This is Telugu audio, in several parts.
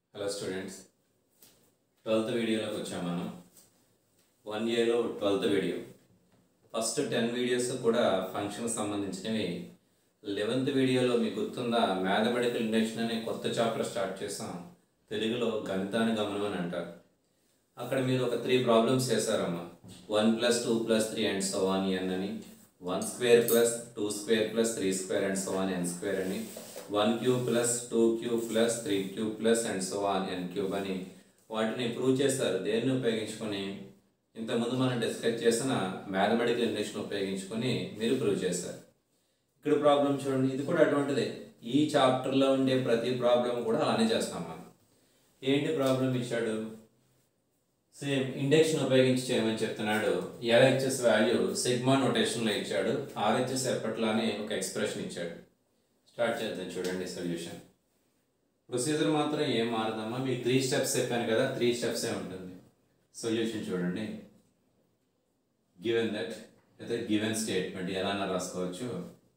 హలో స్టూడెంట్స్ ట్వెల్త్ వీడియోలోకి వచ్చాం మనం వన్ ఇయర్లో twelfth video first ten videos కూడా ఫంక్షన్ సంబంధించినవి లెవెన్త్ వీడియోలో మీకు గుర్తుందా మ్యాథమెటికల్ ఇండక్షన్ అనే కొత్త చాప్టర్ స్టార్ట్ చేసాం తెలుగులో గణితాన్ని గమనం అని అంటారు అక్కడ మీరు ఒక త్రీ ప్రాబ్లమ్స్ చేశారమ్మా one plus two plus three and so one n అని one square plus two square plus three square and so one n square అని one cube plus two cube plus three cube plus and so one n cube అని వాటిని ప్రూవ్ చేస్తారు దేన్ని ఉపయోగించుకొని ఇంతకుముందు మనం డిస్కస్ చేసిన మ్యాథమెటికల్ ఇండక్షన్ ఉపయోగించుకొని మీరు ప్రూవ్ చేశారు ఇక్కడ ప్రాబ్లం చూడండి ఇది కూడా అటువంటిదే ఈ చాప్టర్లో ఉండే ప్రతి ప్రాబ్లం కూడా అలానే చేస్తాం మనం ఏంటి ప్రాబ్లం ఇచ్చాడు సేమ్ ఇండక్షన్ ఉపయోగించి చేయమని చెప్తున్నాడు ఎల్హెచ్ఎస్ వాల్యూ సిగ్మా నోటేషన్లో ఇచ్చాడు ఆర్హెచ్ఎస్ ఎప్పట్లానే ఒక ఎక్స్ప్రెషన్ ఇచ్చాడు స్టార్ట్ చేద్దాం చూడండి సొల్యూషన్ ప్రొసీజర్ మాత్రం ఏం మారదమ్మా మీకు త్రీ స్టెప్స్ చెప్పాను కదా త్రీ స్టెప్సే ఉంటుంది సొల్యూషన్ చూడండి గివెన్ దట్ అయితే గివెన్ స్టేట్మెంట్ ఎలా రాసుకోవచ్చు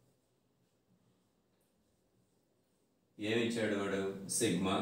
ఏమి ఇచ్చాడు వాడు sigma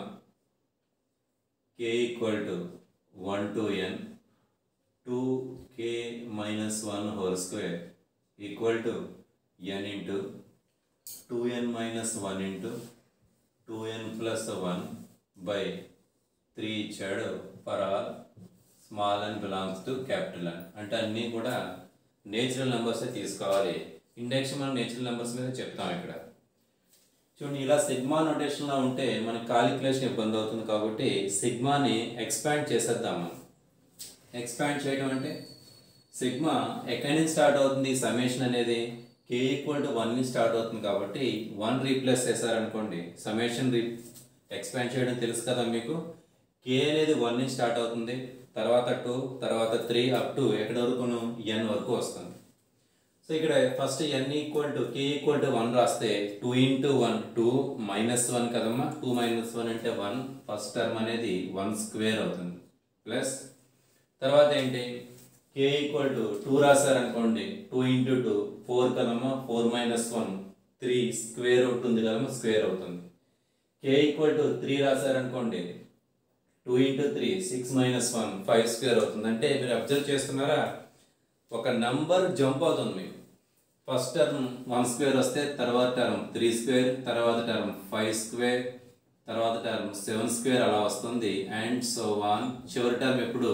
k equal to one to n two k minus one whole square equal to n into two n minus one into two n plus one by three ఇచ్చాడు for all small and belongs to capital n అంటే అన్నీ కూడా నేచురల్ నెంబర్సే తీసుకోవాలి ఇండక్షన్ మనం నేచురల్ నెంబర్స్ మీద చెప్తాం ఇక్కడ చూడండి ఇలా సిగ్మా నోటేషన్లో ఉంటే మనకి కాలిక్యులేషన్ ఇబ్బంది అవుతుంది కాబట్టి సిగ్మాని ఎక్స్పాండ్ చేసేద్దాం మనం ఎక్స్పాండ్ చేయడం అంటే సిగ్మా ఎక్కడి నుంచి స్టార్ట్ అవుతుంది సమేషన్ అనేది కే ఈక్వల్ టు వన్ నుంచి స్టార్ట్ అవుతుంది కాబట్టి వన్ రీప్లేస్ చేశారనుకోండి సమేషన్ రీ ఎక్స్పాండ్ చేయడం తెలుసు కదా మీకు కే అనేది వన్ నుంచి స్టార్ట్ అవుతుంది తర్వాత టూ తర్వాత త్రీ అప్ టు ఎక్కడి వరకును ఎన్ వరకు వస్తుంది సో ఇక్కడ first n equal to k equal to one రాస్తే two into one two minus one కదమ్మా టూ మైనస్ వన్ అంటే వన్ ఫస్ట్ టర్మ్ అనేది వన్ స్క్వేర్ అవుతుంది ప్లస్ తర్వాత ఏంటి కే ఈక్వల్ టు టూ రాశారనుకోండి టూ ఇంటూ టూ ఫోర్ కదమ్మా four minus one three square ఉంటుంది కదమ్మా స్క్వేర్ అవుతుంది కే ఈక్వల్ టు త్రీ రాశారనుకోండి two into three six minus one five square అవుతుంది అంటే మీరు అబ్జర్వ్ చేస్తున్నారా ఒక నంబర్ జంప్ అవుతుంది మీకు ఫస్ట్ టర్మ్ వన్ స్క్వేర్ వస్తే తర్వాత టర్మ్ త్రీ స్క్వేర్ తర్వాత టర్మ్ ఫైవ్ స్క్వేర్ తర్వాత టర్మ్ సెవెన్ స్క్వేర్ అలా వస్తుంది అండ్ సో వన్ చివరి టర్మ్ ఎప్పుడు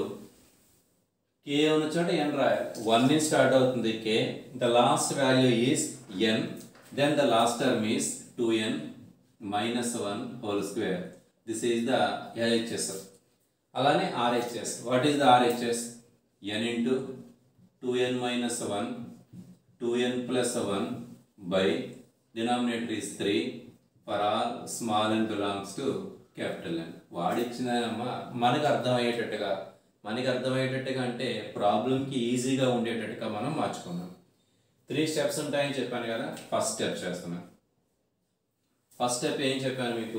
కే ఉన్న చోట ఎన్ రాయాలి వన్ నుంచి స్టార్ట్ అవుతుంది k the last value is n then the last term is two n minus one whole square this is the LHS అలానే RHS what is the RHS n into two n minus one two n plus one by denominator is three for all small and belongs to capital n వాడిచ్చిన మనకు అర్థమయ్యేటట్టుగా మనకి అర్థమయ్యేటట్టుగా అంటే ప్రాబ్లంకి ఈజీగా ఉండేటట్టుగా మనం మార్చుకున్నాం త్రీ స్టెప్స్ ఉంటాయని చెప్పాను కదా ఫస్ట్ స్టెప్ చేస్తున్నాను ఫస్ట్ స్టెప్ ఏం చెప్పాను మీకు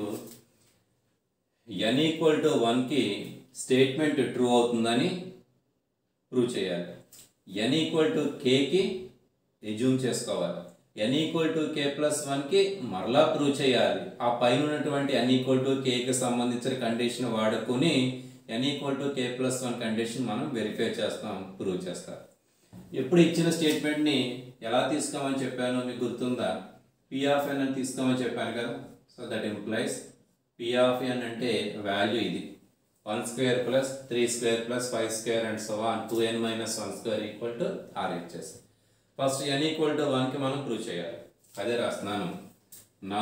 ఎన్ ఈక్వల్ టు వన్కి స్టేట్మెంట్ ట్రూ అవుతుందని ప్రూవ్ చేయాలి ఎన్ ఈక్వల్ టు కేకి ఎజ్యూమ్ చేసుకోవాలి n equal to k plus వన్కి మరలా ప్రూవ్ చేయాలి ఆ పైన ఉన్నటువంటి ఎన్ ఈక్వల్ టు కేకి సంబంధించిన కండిషన్ వాడుకొని n equal to k plus one condition మనం వెరిఫై చేస్తాం ప్రూవ్ చేస్తాం ఎప్పుడు ఇచ్చిన స్టేట్మెంట్ని ఎలా తీసుకోమని చెప్పానో మీకు గుర్తుందా పి ఆఫ్ ఎన్ అని తీసుకోమని చెప్పాను కదా so that implies p of n అంటే వాల్యూ ఇది one square plus three square plus five square and so on two n minus one square equal to RHS first n equal to వన్కి మనం ప్రూవ్ చేయాలి అదే రాస్తున్నాను నా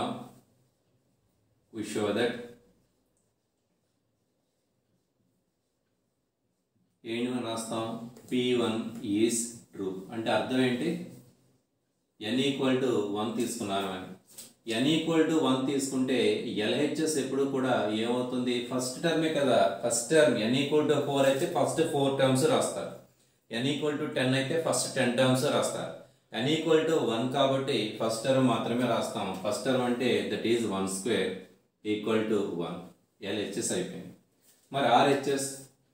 వి షో దట్ ఏంటి మనం రాస్తాం పి వన్ ఈజ్ ట్రూ అంటే అర్థం ఏంటి ఎన్ ఈక్వల్ టు వన్ తీసుకున్నాను అని ఎన్ ఈక్వల్ టు వన్ తీసుకుంటే ఎల్హెచ్ఎస్ ఎప్పుడు కూడా ఏమవుతుంది ఫస్ట్ టర్మే కదా first term n equal to four అయితే ఫస్ట్ ఫోర్ టర్మ్స్ రాస్తారు ఎన్ ఈక్వల్ టు టెన్ అయితే ఫస్ట్ టెన్ టర్మ్స్ రాస్తారు ఎన్ ఈక్వల్ టు వన్ కాబట్టి ఫస్ట్ టర్మ్ మాత్రమే రాస్తాం ఫస్ట్ టర్మ్ అంటే that is one square equal to one LHS అయిపోయింది మరి ఆర్హెచ్ఎస్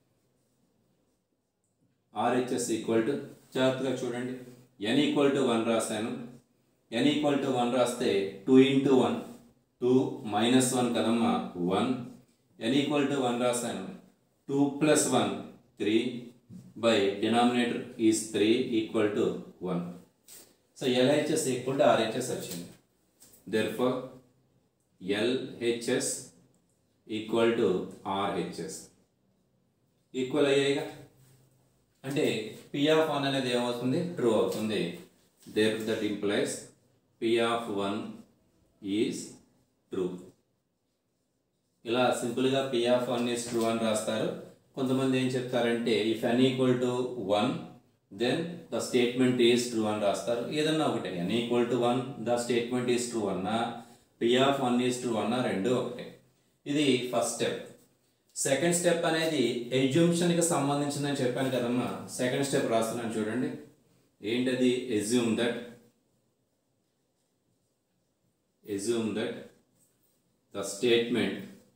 ఆర్హెచ్ఎస్ ఈక్వల్ టు జాగ్రత్తగా చూడండి ఎన్ ఈక్వల్ టు వన్ రాశాను ఎన్ ఈక్వల్ టు వన్ రాస్తే two into one two minus one కదమ్మా one n equal to one రాశాను two plus one three by denominator is three equal to one so LHS equal to RHS వచ్చింది therefore LHS equal to RHS equal అయ్యాయిగా అంటే పి ఆఫ్ వన్ అనేది ఏమవుతుంది ట్రూ అవుతుంది there that implies p of one is true ఇలా సింపుల్గా p of one is true అని రాస్తారు కొంతమంది ఏం చెప్తారంటే if n equal to one then the statement is true అని రాస్తారు ఏదన్నా ఒకటే n equal to one the statement is true అన్నా p of one is true అన్నా రెండు ఒకటే ఇది ఫస్ట్ స్టెప్ సెకండ్ స్టెప్ అనేది ఎజ్యూమ్షన్కి సంబంధించిందని చెప్పాను కదమ్మా సెకండ్ స్టెప్ రాస్తున్నాను చూడండి ఏంటది assume that assume that the statement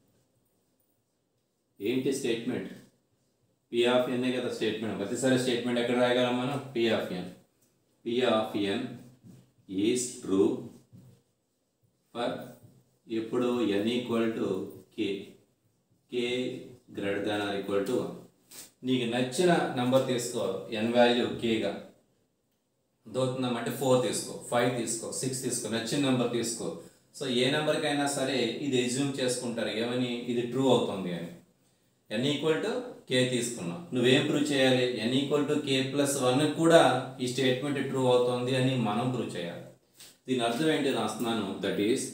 ఏంటి స్టేట్మెంట్ పి ఆఫ్ ఎన్నే కదా స్టేట్మెంట్ ప్రతిసారి స్టేట్మెంట్ ఎక్కడ రాయగలం మనం P of n p of n is true for ఇప్పుడు n equal to k k greater than or equal to నీకు నచ్చిన నెంబర్ తీసుకో ఎన్ వాల్యూ కేగా దోతుందామంటే ఫోర్ తీసుకో ఫైవ్ తీసుకో సిక్స్ తీసుకో నచ్చిన నెంబర్ తీసుకో సో ఏ నెంబర్కైనా సరే ఇది ఎజ్యూమ్ చేసుకుంటారు ఏమని ఇది ట్రూ అవుతుంది అని ఎన్ ఈక్వల్ టు కే తీసుకున్నావు నువ్వేం ప్రూవ్ చేయాలి n equal to k plus one కూడా ఈ స్టేట్మెంట్ ట్రూ అవుతుంది అని మనం ప్రూవ్ చేయాలి దీని అర్థం ఏంటి రాస్తున్నాను that is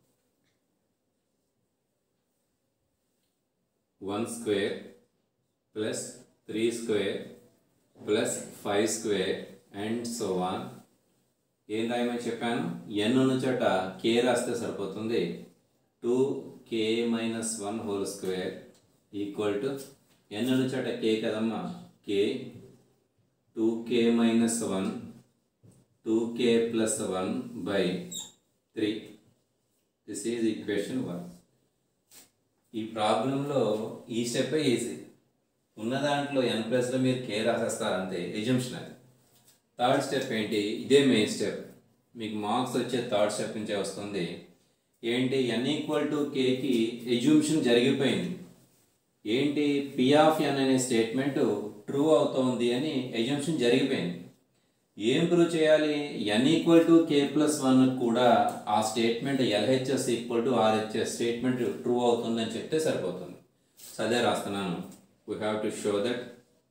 one square plus three square plus five square and so on ఏం రాయమని చెప్పాను ఎన్ ఉన్న చోట కే రాస్తే సరిపోతుంది two k minus one whole square equal to n ఉన్న చోట కే కదమ్మా k two k minus one two k plus one by three this is equation one ఈ ప్రాబ్లంలో ఈ స్టెప్ ఈజీ ఉన్న దాంట్లో ఎన్ ప్లస్లో మీరు కే రాసేస్తారు అంతే ఎజంప్షన్ అది థర్డ్ స్టెప్ ఏంటి ఇదే మెయిన్ స్టెప్ మీకు మార్క్స్ వచ్చే థర్డ్ స్టెప్ నుంచే వస్తుంది ఏంటి ఎన్ ఈక్వల్ టు కేకి ఎజ్యూమ్షన్ జరిగిపోయింది ఏంటి పి ఆఫ్ ఎన్ అనే స్టేట్మెంట్ ట్రూ అవుతోంది అని ఎజంప్షన్ జరిగిపోయింది ఏం ప్రూవ్ చేయాలి n equal to k plus one కూడా ఆ statement LHS equal to RHS statement true అవుతుందని చెప్తే సరిపోతుంది సో అదే రాస్తున్నాను we have to show that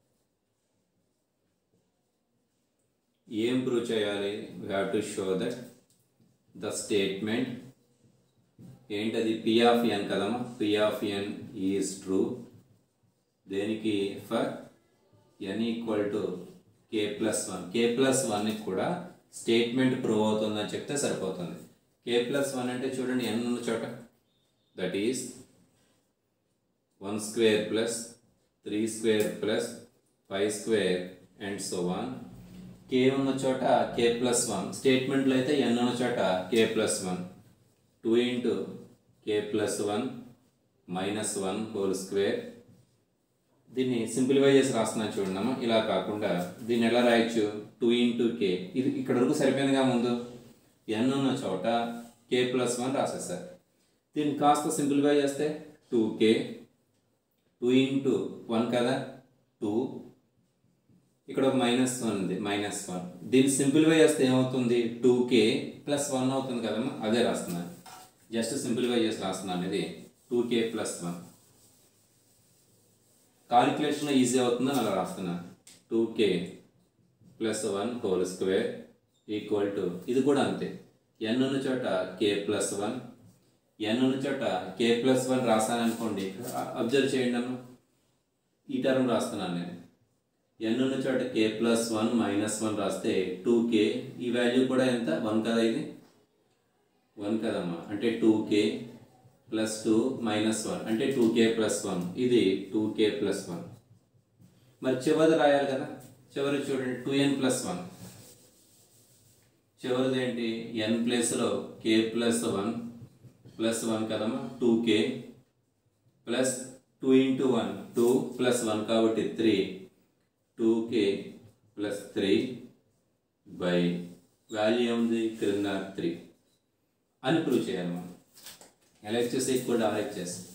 ఏం ప్రూవ్ చేయాలి we have to show that the statement ఏంటది పి ఆఫ్ ఎన్ కదమ్మా p of n is true దేనికి for n equal to k plus one k plus వన్కి కూడా స్టేట్మెంట్ ప్రూవ్ అవుతుందని చెప్తే సరిపోతుంది కే ప్లస్ వన్ అంటే చూడండి ఎన్ ఉన్న చోట that is one square plus three square plus five square and so on k ఉన్న చోట కే ప్లస్ వన్ స్టేట్మెంట్లో అయితే ఎన్ ఉన్న చోట k plus one two into k plus one minus one whole square దీన్ని సింప్లిఫై చేసి రాస్తున్నాను చూడమ్మా ఇలా కాకుండా దీన్ని ఎలా రాయొచ్చు టూ ఇంటూ కే ఇది ఇక్కడ వరకు సరిపోయిందిగా ముందు ఎన్ ఉన్న చోట కే ప్లస్ వన్ రాసేస్తారు దీన్ని కాస్త సింప్లిఫై చేస్తే two k two into one కదా టూ ఇక్కడ ఒక మైనస్ వన్ ఉంది మైనస్ వన్ దీన్ని సింప్లిఫై చేస్తే ఏమవుతుంది టూ కే ప్లస్ వన్ అవుతుంది కదమ్మా అదే రాస్తున్నాను జస్ట్ సింప్లిఫై చేసి రాస్తున్నాను ఇది టూ కే ప్లస్ వన్ కాలిక్యులేషన్లో ఈజీ అవుతుందని అలా రాస్తున్నాను two k plus one whole square equal to ఇది కూడా అంతే ఎన్ ఉన్న చోట కే ప్లస్ వన్ ఎన్ ఉన్న చోట కే ప్లస్ వన్ రాసాను అనుకోండి అబ్జర్వ్ చేయండి అమ్మ ఈ టర్మ్ రాస్తున్నాను నేను ఎన్ ఉన్న చోట k plus one minus one రాస్తే టూ కే ఈ వాల్యూ కూడా ఎంత వన్ కదా ఇది వన్ కదమ్మా అంటే two k plus two minus one అంటే టూ కే ప్లస్ వన్ ఇది టూ కే ప్లస్ వన్ మరి చివరిది రాయాలి కదా చివరి చూడండి టూ ఎన్ ప్లస్ వన్ చివరిది ఏంటి ఎన్ ప్లేస్లో k plus one plus one కదమ్మా two k plus two into one two plus one కాబట్టి three two k plus three by value ఏముంది క్రింద త్రీ అని ప్రూవ్ చేయాలి మనం ఎల్హెచ్ఎస్ ఈక్వల్ ఆర్హెచ్ఎస్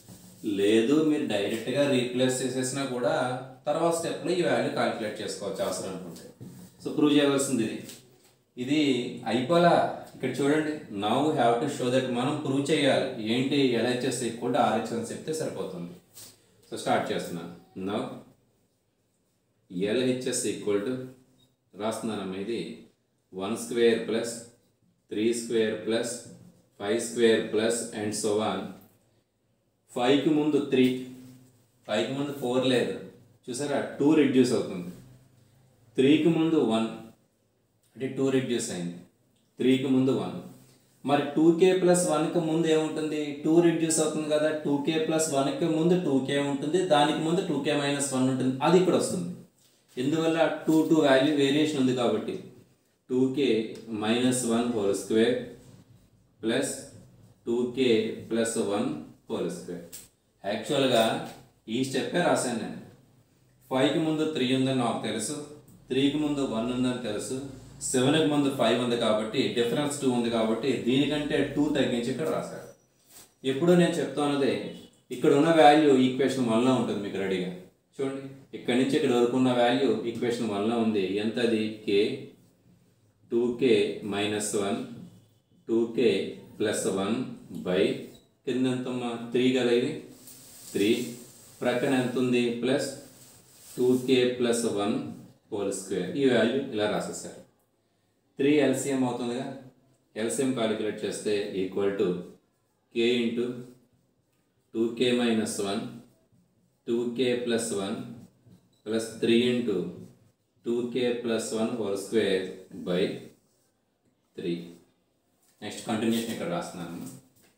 లేదు మీరు డైరెక్ట్గా రీప్లేస్ చేసేసినా కూడా తర్వాత స్టెప్లో ఈ వాల్యూ క్యాలిక్యులేట్ చేసుకోవచ్చు అవసరం అనుకుంటే సో ప్రూవ్ చేయవలసింది ఇది ఇది అయిపోలా ఇక్కడ చూడండి now have to show that మనం ప్రూవ్ చేయాలి ఏంటి ఎల్హెచ్ఎస్ ఈక్వల్ టు ఆర్హెచ్ అని చెప్తే సరిపోతుంది సో స్టార్ట్ చేస్తున్నాను నౌ ఎల్హెచ్ఎస్ ఈక్వల్ టు రాస్తున్నానమ్మా ఇది one square plus three square plus five square plus and so one ఫైవ్కి ముందు త్రీ ఫైవ్కి ముందు ఫోర్ లేదు చూసారా టూ రిడ్యూస్ అవుతుంది త్రీకి ముందు వన్ అంటే టూ రిడ్యూస్ అయింది త్రీకి ముందు వన్ మరి టూ కే ప్లస్ వన్కి ముందు ఏముంటుంది టూ రిడ్యూస్ అవుతుంది కదా టూ కే ప్లస్ వన్కి ముందు టూ కే ఉంటుంది దానికి ముందు టూ కే మైనస్ వన్ ఉంటుంది అది ఇక్కడ వస్తుంది ఎందువల్ల టూ టూ వాల్యూ వేరియేషన్ ఉంది కాబట్టి two k minus one whole square plus two k plus one whole square యాక్చువల్గా ఈ స్టెప్పే రాశాను నేను ఫైవ్కి ముందు త్రీ ఉందని నాకు తెలుసు త్రీకి ముందు వన్ ఉందని తెలుసు సెవెన్కి ముందు ఫైవ్ ఉంది కాబట్టి డిఫరెన్స్ టూ ఉంది కాబట్టి దీనికంటే టూ తగ్గించి ఇక్కడ రాశారు ఎప్పుడు నేను చెప్తానదే ఇక్కడ ఉన్న వాల్యూ ఈక్వేషన్ వన్లో ఉంటుంది మీకు రెడీగా చూడండి ఇక్కడ నుంచి ఇక్కడ వరకు ఉన్న వాల్యూ ఈక్వేషన్ వన్లో ఉంది ఎంత అది k two k minus one two k plus one by కింద ఎంత త్రీ కదా ఇది త్రీ ప్రక్కన ఎంత ఉంది plus two k plus one whole square ఈ వాల్యూ ఇలా రాసేసారు త్రీ ఎల్సిఎం అవుతుందిగా ఎల్సిఎం కాలిక్యులేట్ చేస్తే equal to k into two k minus one two k plus one plus three into two k plus one whole square by three next continuation ఇక్కడ రాస్తున్నాను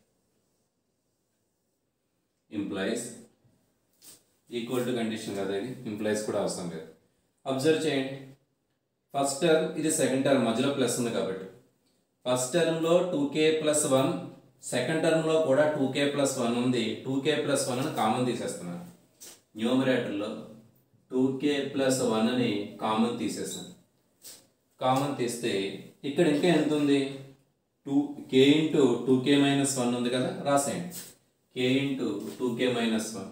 ఇంప్లాయిస్ ఈక్వల్ టు కండిషన్ కదా ఇది ఇంప్లాయిస్ కూడా అవసరం లేదు అబ్జర్వ్ చేయండి ఫస్ట్ టర్మ్ ఇది సెకండ్ టర్మ్ మధ్యలో ప్లస్ ఉంది కాబట్టి ఫస్ట్ టర్మ్లో two k plus one second టర్మ్లో కూడా టూ కే ప్లస్ వన్ ఉంది టూ కే ప్లస్ వన్ అని కామన్ తీసేస్తున్నాను న్యూమరేటర్లో టూ కే ప్లస్ వన్ అని కామన్ తీసేసాను కామన్ తీస్తే ఇక్కడ ఇంకా ఎంత ఉంది two k into two k minus one ఉంది కదా రాసేయండి k into two k minus one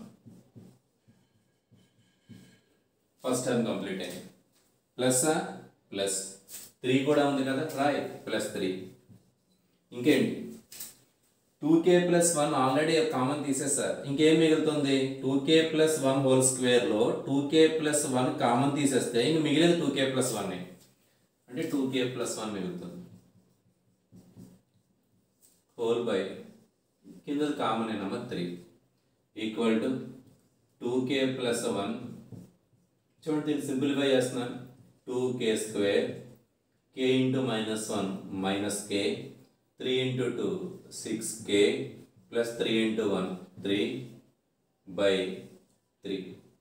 first term complete అయింది ప్లస్ ప్లస్ త్రీ కూడా ఉంది కదా రాయ్ ప్లస్ త్రీ ఇంకేంటి two k plus one already common తీసేసారు ఇంకేం మిగులుతుంది two k plus one whole స్క్వేర్లో two k plus one common తీసేస్తే ఇంక మిగిలేదు టూ కే ప్లస్ వన్ అంటే టూ కే ప్లస్ వన్ మిగులుతుంది హోల్ బై కింద common number three equal to two k plus one చూడండి దీన్ని సింప్లిఫై చేస్తున్నాను two k square k into minus one minus k three into two six K plus three into one three by three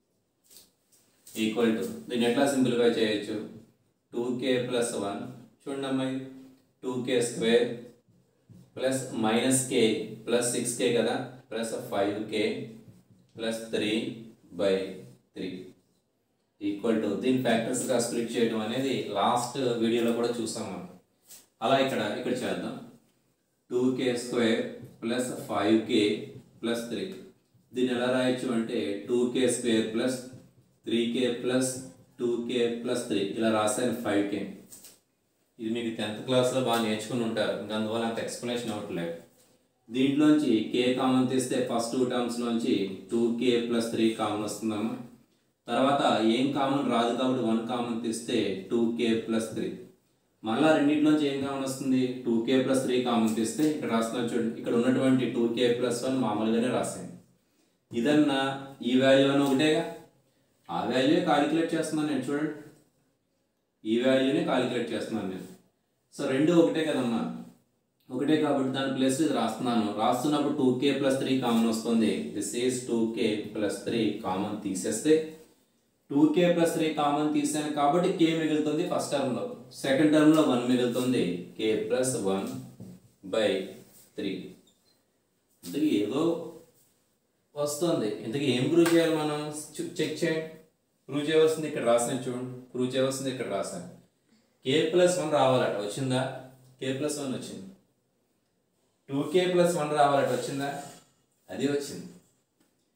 equal to దీన్ని ఎట్లా సింప్లిఫై చేయొచ్చు టూ కే ప్లస్ వన్ చూడండి అమ్మాయి two k square plus minus k plus six k కదా plus five k plus three by three equal to దీని ఫ్యాక్టర్స్గా స్ప్లిట్ చేయడం అనేది లాస్ట్ వీడియోలో కూడా చూసాం మనం అలా ఇక్కడ ఇక్కడ చేద్దాం two k square plus five k plus three దీన్ని ఎలా రాయొచ్చు అంటే two k square plus three k plus two k plus three ఇలా రాశాను ఫైవ్ కే ఇది మీకు టెన్త్ క్లాస్లో బాగా నేర్చుకుని ఉంటారు ఇంకా అందువల్ల అంత ఎక్స్ప్లెనేషన్ అవ్వట్లేదు దీంట్లోంచి కే కామన్ తీస్తే ఫస్ట్ టూ టర్మ్స్లోంచి two k plus three common వస్తుందమ్మా తర్వాత ఏం కామన్ రాదు కాబట్టి వన్ కామన్ తీస్తే టూ కే ప్లస్ త్రీ మళ్ళా రెండింటిలోంచి ఏం కామన్ వస్తుంది two k plus three common తీస్తే ఇక్కడ రాస్తున్నాను చూడండి ఇక్కడ ఉన్నటువంటి టూ కే ప్లస్ వన్ మామూలుగానే రాసాను ఇదన్నా ఈ వాల్యూ అని ఒకటేగా ఆ వాల్యూ కాలిక్యులేట్ చేస్తున్నాను నేను చూడండి ఈ వాల్యూనే కాలిక్యులేట్ చేస్తున్నాను నేను సో రెండు ఒకటే కదమ్మా ఒకటే కాబట్టి దాని ప్లస్ ఇది రాస్తున్నాను రాస్తున్నప్పుడు two k plus three common వస్తుంది this is two k plus three common తీసేస్తే two k plus three common తీసాను కాబట్టి కే మిగులుతుంది ఫస్ట్ టర్మ్లో సెకండ్ టర్మ్లో వన్ మిగులుతుంది k plus one by three ఇంతకీ ఏదో వస్తుంది ఇంతకీ ఏం ప్రూవ్ చేయాలి మనం చెక్ చేయండి ప్రూవ్ చేయవలసింది ఇక్కడ రాసాను చూడండి ప్రూవ్ చేయవలసింది ఇక్కడ రాసాను కే ప్లస్ వన్ రావాలట వచ్చిందా కే ప్లస్ వన్ వచ్చింది టూ కే ప్లస్ వన్ రావాలట వచ్చిందా అది వచ్చింది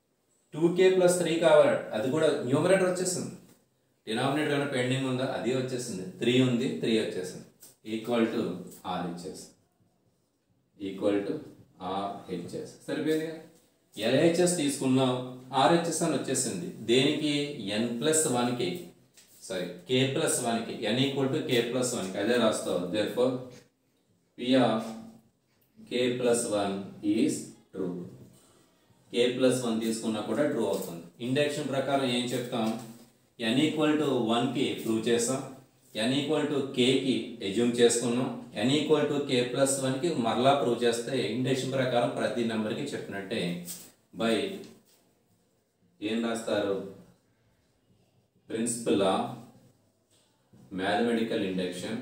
టూ కే ప్లస్ త్రీ కావాలి అది కూడా న్యూమరేటర్ వచ్చేసింది డినామినేటర్ ఏమైనా పెండింగ్ ఉందా అది వచ్చేసింది త్రీ ఉంది త్రీ వచ్చేసింది equal to R HS equal to R HS సరిపోయింది ఎల్హెచ్ఎస్ తీసుకున్నాం ఆర్హెచ్ఎస్ అని వచ్చేసింది దేనికి ఎన్ ప్లస్ వన్కి సారీ కే ప్లస్ వన్కి n equal to k plus వన్కి అదే రాస్తావు therefore p of k plus one is true k plus one తీసుకున్నా కూడా ట్రూ అవుతుంది ఇండక్షన్ ప్రకారం ఏం చెప్తాం ఎన్ ఈక్వల్ టు వన్కి ప్రూవ్ చేస్తాం ఎన్ ఈక్వల్ టు కేకి ఎజ్యూమ్ చేసుకున్నాం n equal to k plus వన్కి మరలా ప్రూవ్ చేస్తే ఇండక్షన్ ప్రకారం ప్రతి నెంబర్కి చెప్పినట్టే బై ఏం రాస్తారు principle of mathematical induction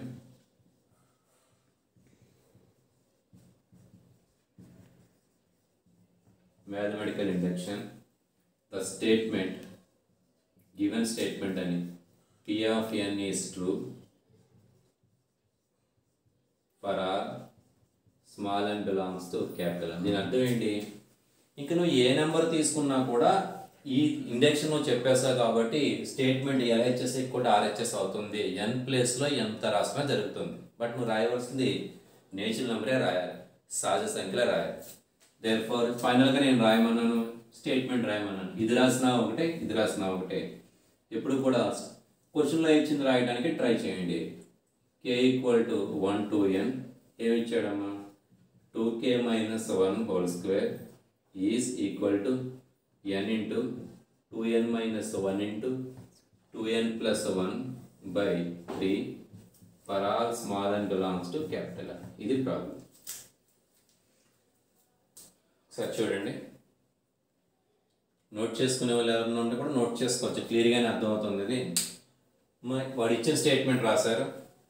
mathematical induction the statement given statement అని p of n is true for r small n belongs to capital n దీని అర్థం ఏంటి ఇంక నువ్వు ఏ నెంబర్ తీసుకున్నా కూడా ఈ ఇండక్షన్ నువ్వు చెప్పేసావు కాబట్టి స్టేట్మెంట్ ఎల్హెచ్ఎస్ కూడా ఆర్హెచ్ఎస్ అవుతుంది ఎన్ ప్లేస్లో ఎంత రాసినా జరుగుతుంది బట్ నువ్వు రాయవలసింది నేచురల్ నెంబరే రాయాలి సహజ సంఖ్యలే రాయాలి దేర్ ఫోర్ ఫైనల్గా నేను రాయమన్నాను స్టేట్మెంట్ రాయమన్నాను ఇది రాసినా ఒకటే ఇది రాసినా ఒకటే ఎప్పుడు కూడా క్వశ్చన్లో ఇచ్చింది రాయడానికి ట్రై చేయండి k equal to one two n ఏమి ఇచ్చాడమ్మా two k minus one whole square is equal to n into two n minus one into two n plus one by three for all small and belongs to capital ఇది ప్రాబ్లం ఒకసారి చూడండి నోట్ చేసుకునే వాళ్ళు ఎవరైనా ఉంటే కూడా నోట్ చేసుకోవచ్చు క్లియర్గానే అర్థమవుతుంది ఇది మరి వాడు ఇచ్చిన స్టేట్మెంట్ రాశారు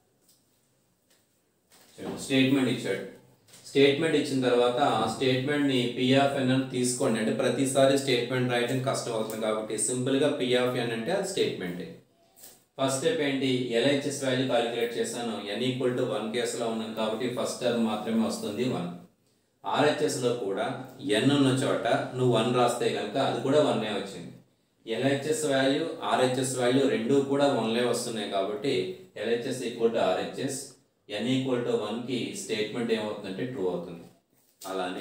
స్టేట్మెంట్ ఇచ్చాడు స్టేట్మెంట్ ఇచ్చిన తర్వాత ఆ స్టేట్మెంట్ని పిఆఫ్ఎన్ అని తీసుకోండి అంటే ప్రతిసారి స్టేట్మెంట్ రాయడం కష్టం అవుతుంది కాబట్టి సింపుల్గా పిఆఫ్ఎన్ అంటే అది స్టేట్మెంటే ఫస్ట్ స్టెప్ ఏంటి ఎల్హెచ్ఎస్ వాల్యూ కాలిక్యులేట్ చేశాను ఎన్ ఈక్వల్ టు వన్ కేసులో ఉన్నాను కాబట్టి ఫస్ట్ టర్మ్ మాత్రమే వస్తుంది వన్ ఆర్హెచ్ఎస్లో కూడా ఎన్ ఉన్న చోట నువ్వు వన్ రాస్తే కనుక అది కూడా వన్నే వచ్చింది ఎల్హెచ్ఎస్ వాల్యూ ఆర్హెచ్ఎస్ వాల్యూ రెండు కూడా వన్లే వస్తున్నాయి కాబట్టి LHS equal to RHS n equal to వన్కి స్టేట్మెంట్ ఏమవుతుందంటే ట్రూ అవుతుంది అలానే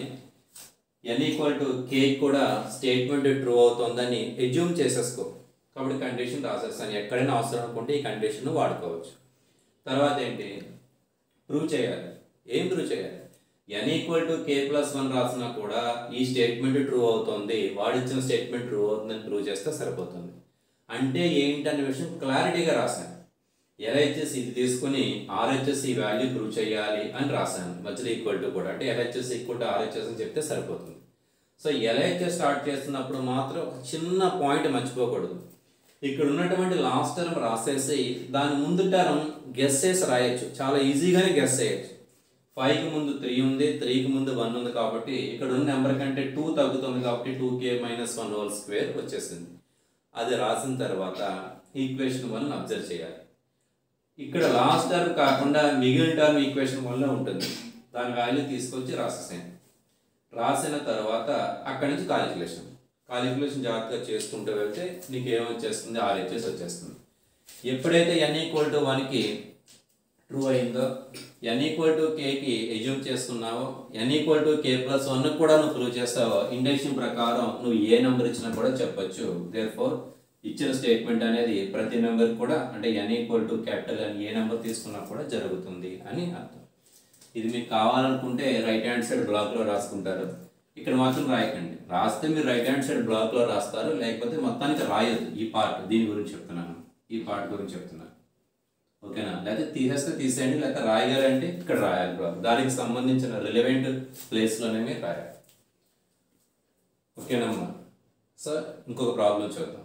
ఎన్ ఈక్వల్ టు కే కూడా స్టేట్మెంట్ ట్రూ అవుతుందని ఎజ్యూమ్ చేసేసుకో కాబట్టి కండిషన్ రాసేస్తాను ఎక్కడైనా అవసరం అనుకుంటే ఈ కండిషన్ వాడుకోవచ్చు తర్వాత ఏంటి ప్రూవ్ చేయాలి ఏం ప్రూవ్ చేయాలి n equal to k plus one రాసినా కూడా ఈ స్టేట్మెంట్ ట్రూ అవుతుంది వాడిచ్చిన స్టేట్మెంట్ ట్రూ అవుతుందని ప్రూవ్ చేస్తే సరిపోతుంది అంటే ఏంటనే విషయం క్లారిటీగా రాశాను ఎల్హెచ్ఎస్ ఇది తీసుకుని ఆర్హెచ్ఎస్ ఈ వాల్యూ ప్రూవ్ చేయాలి అని రాశాను మధ్యలో ఈక్వల్ టు కూడా అంటే ఎల్హెచ్ఎస్ ఈక్వల్ టు ఆర్హెచ్ఎస్ అని చెప్తే సరిపోతుంది సో ఎల్హెచ్ఎస్ స్టార్ట్ చేస్తున్నప్పుడు మాత్రం ఒక చిన్న పాయింట్ మర్చిపోకూడదు ఇక్కడ ఉన్నటువంటి లాస్ట్ టర్మ్ రాసేసి దాని ముందు టర్మ్ గెస్ చేసి రాయొచ్చు చాలా ఈజీగానే గెస్ చేయొచ్చు ఫైవ్కి ముందు త్రీ ఉంది త్రీకి ముందు వన్ ఉంది కాబట్టి ఇక్కడ ఉన్న నెంబర్ కంటే టూ తగ్గుతుంది కాబట్టి two k minus one whole square వచ్చేసింది అది రాసిన తర్వాత ఈక్వేషన్ వన్ అబ్జర్వ్ చేయాలి ఇక్కడ లాస్ట్ టర్మ్ కాకుండా మిగిలిన టర్మ్ ఈక్వేషన్ వల్ల ఉంటుంది దాని వాల్యూ తీసుకొచ్చి రాసేసాను రాసిన తర్వాత అక్కడి నుంచి కాలిక్యులేషన్ కాలిక్యులేషన్ జాగ్రత్తగా చేసుకుంటూ వెళ్తే నీకు ఏమొచ్చేస్తుంది ఆర్హెచ్ఎస్ వచ్చేస్తుంది ఎప్పుడైతే ఎన్ ఈక్వల్ టు వన్కి ట్రూ అయిందో ఎన్ ఈక్వల్ టు కేకి ఎజ్యూమ్ చేసుకున్నావో n equal to k plus one కూడా నువ్వు ప్రూవ్ చేస్తావో ఇండక్షన్ ప్రకారం నువ్వు ఏ నెంబర్ ఇచ్చినా కూడా చెప్పొచ్చు దేర్ ఫోర్ ఇచ్చిన స్టేట్మెంట్ అనేది ప్రతి నెంబర్ కూడా అంటే ఎన్ ఈక్వల్ టు క్యాపిటల్ అని ఏ నెంబర్ తీసుకున్నా కూడా జరుగుతుంది అని అర్థం ఇది మీకు కావాలనుకుంటే రైట్ హ్యాండ్ సైడ్ బ్లాక్లో రాసుకుంటారు ఇక్కడ మాత్రం రాయకండి రాస్తే మీరు రైట్ హ్యాండ్ సైడ్ బ్లాక్లో రాస్తారు లేకపోతే మొత్తానికి రాయొద్దు ఈ పార్ట్ దీని గురించి చెప్తున్నాను ఈ పార్ట్ గురించి చెప్తున్నాను ఓకేనా లేకపోతే తీసేస్తే తీసేయండి లేకపోతే రాయగారంటే ఇక్కడ రాయాలి బ్లాక్ దానికి సంబంధించిన రిలవెంట్ ప్లేస్లోనే మీరు రాయాలి ఓకేనమ్మా సో ఇంకొక ప్రాబ్లం చూద్దాం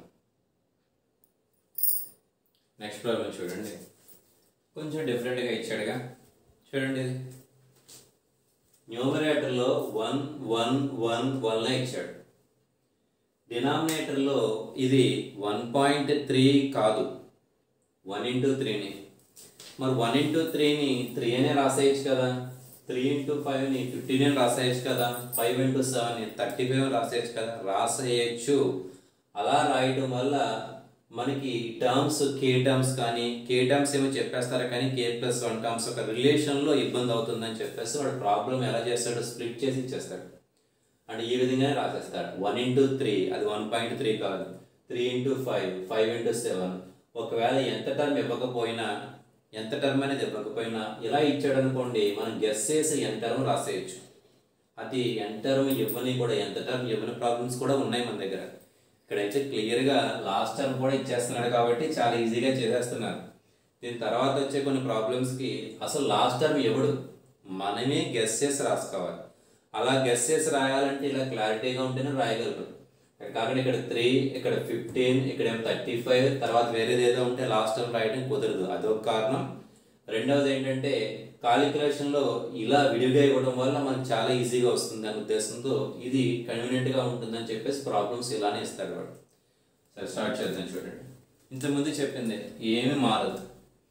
నెక్స్ట్ ప్రాబ్లం చూడండి కొంచెం డిఫరెంట్గా ఇచ్చాడుగా చూడండి ఇది న్యూమరేటర్లో వన్ వన్ వన్ వన్లా ఇచ్చాడు డినామినేటర్లో ఇది వన్ పాయింట్ త్రీ కాదు వన్ ఇంటూ త్రీని మరి వన్ ఇంటూ త్రీని త్రీ అనే రాసేయచ్చు కదా త్రీ ఇంటూ ఫైవ్ని ఫిఫ్టీన్ అని రాసేయచ్చు కదా five into seven thirty five రాసేయచ్చు కదా రాసేయచ్చు అలా రాయటం వల్ల మనకి టర్మ్స్ కే టర్మ్స్ కానీ కే టర్మ్స్ ఏమో చెప్పేస్తారు కానీ కే ప్లస్ వన్ టర్మ్స్ ఒక రిలేషన్లో ఇబ్బంది అవుతుందని చెప్పేసి వాడు ప్రాబ్లం ఎలా చేస్తాడు స్ప్లిట్ చేసి ఇచ్చేస్తాడు అంటే ఈ విధంగానే రాసేస్తాడు వన్ ఇంటూ త్రీ అది వన్ పాయింట్ త్రీ కాదు three into five five into seven ఒకవేళ ఎంత టర్మ్ ఇవ్వకపోయినా ఎంత టర్మ్ అనేది ఇవ్వకపోయినా ఇలా ఇచ్చాడు అనుకోండి మనం గెస్ చేసి ఎంత టర్మ్ రాసేయచ్చు అది ఎంత టర్మ్ ఇవ్వని కూడా ఎంత టర్మ్ ఇవ్వని ప్రాబ్లమ్స్ కూడా ఉన్నాయి మన దగ్గర ఇక్కడైతే క్లియర్గా లాస్ట్ టర్మ్ కూడా ఇచ్చేస్తున్నాడు కాబట్టి చాలా ఈజీగా చేసేస్తున్నారు దీని తర్వాత వచ్చే కొన్ని ప్రాబ్లమ్స్కి అసలు లాస్ట్ టర్మ్ ఎవడు మనమే గెస్ చేసి రాసుకోవాలి అలా గెస్ చేసి రాయాలంటే ఇలా క్లారిటీగా ఉంటేనే రాయగలరు కాకుండా ఇక్కడ త్రీ ఇక్కడ ఫిఫ్టీన్ ఇక్కడ ఏమో థర్టీ ఫైవ్ తర్వాత వేరేది ఏదో ఉంటే లాస్ట్ టర్మ్ రాయడం కుదరదు అదొక కారణం రెండవది ఏంటంటే కాలిక్యులేషన్లో ఇలా విడిగా ఇవ్వడం వల్ల మనకు చాలా ఈజీగా వస్తుంది అనే ఉద్దేశంతో ఇది కన్వీనియంట్గా ఉంటుందని చెప్పేసి ప్రాబ్లమ్స్ ఇలానే ఇస్తాడు వాడు సరే స్టార్ట్ చేద్దాం చూడండి ఇంతకుముందు చెప్పింది ఏమీ మారదు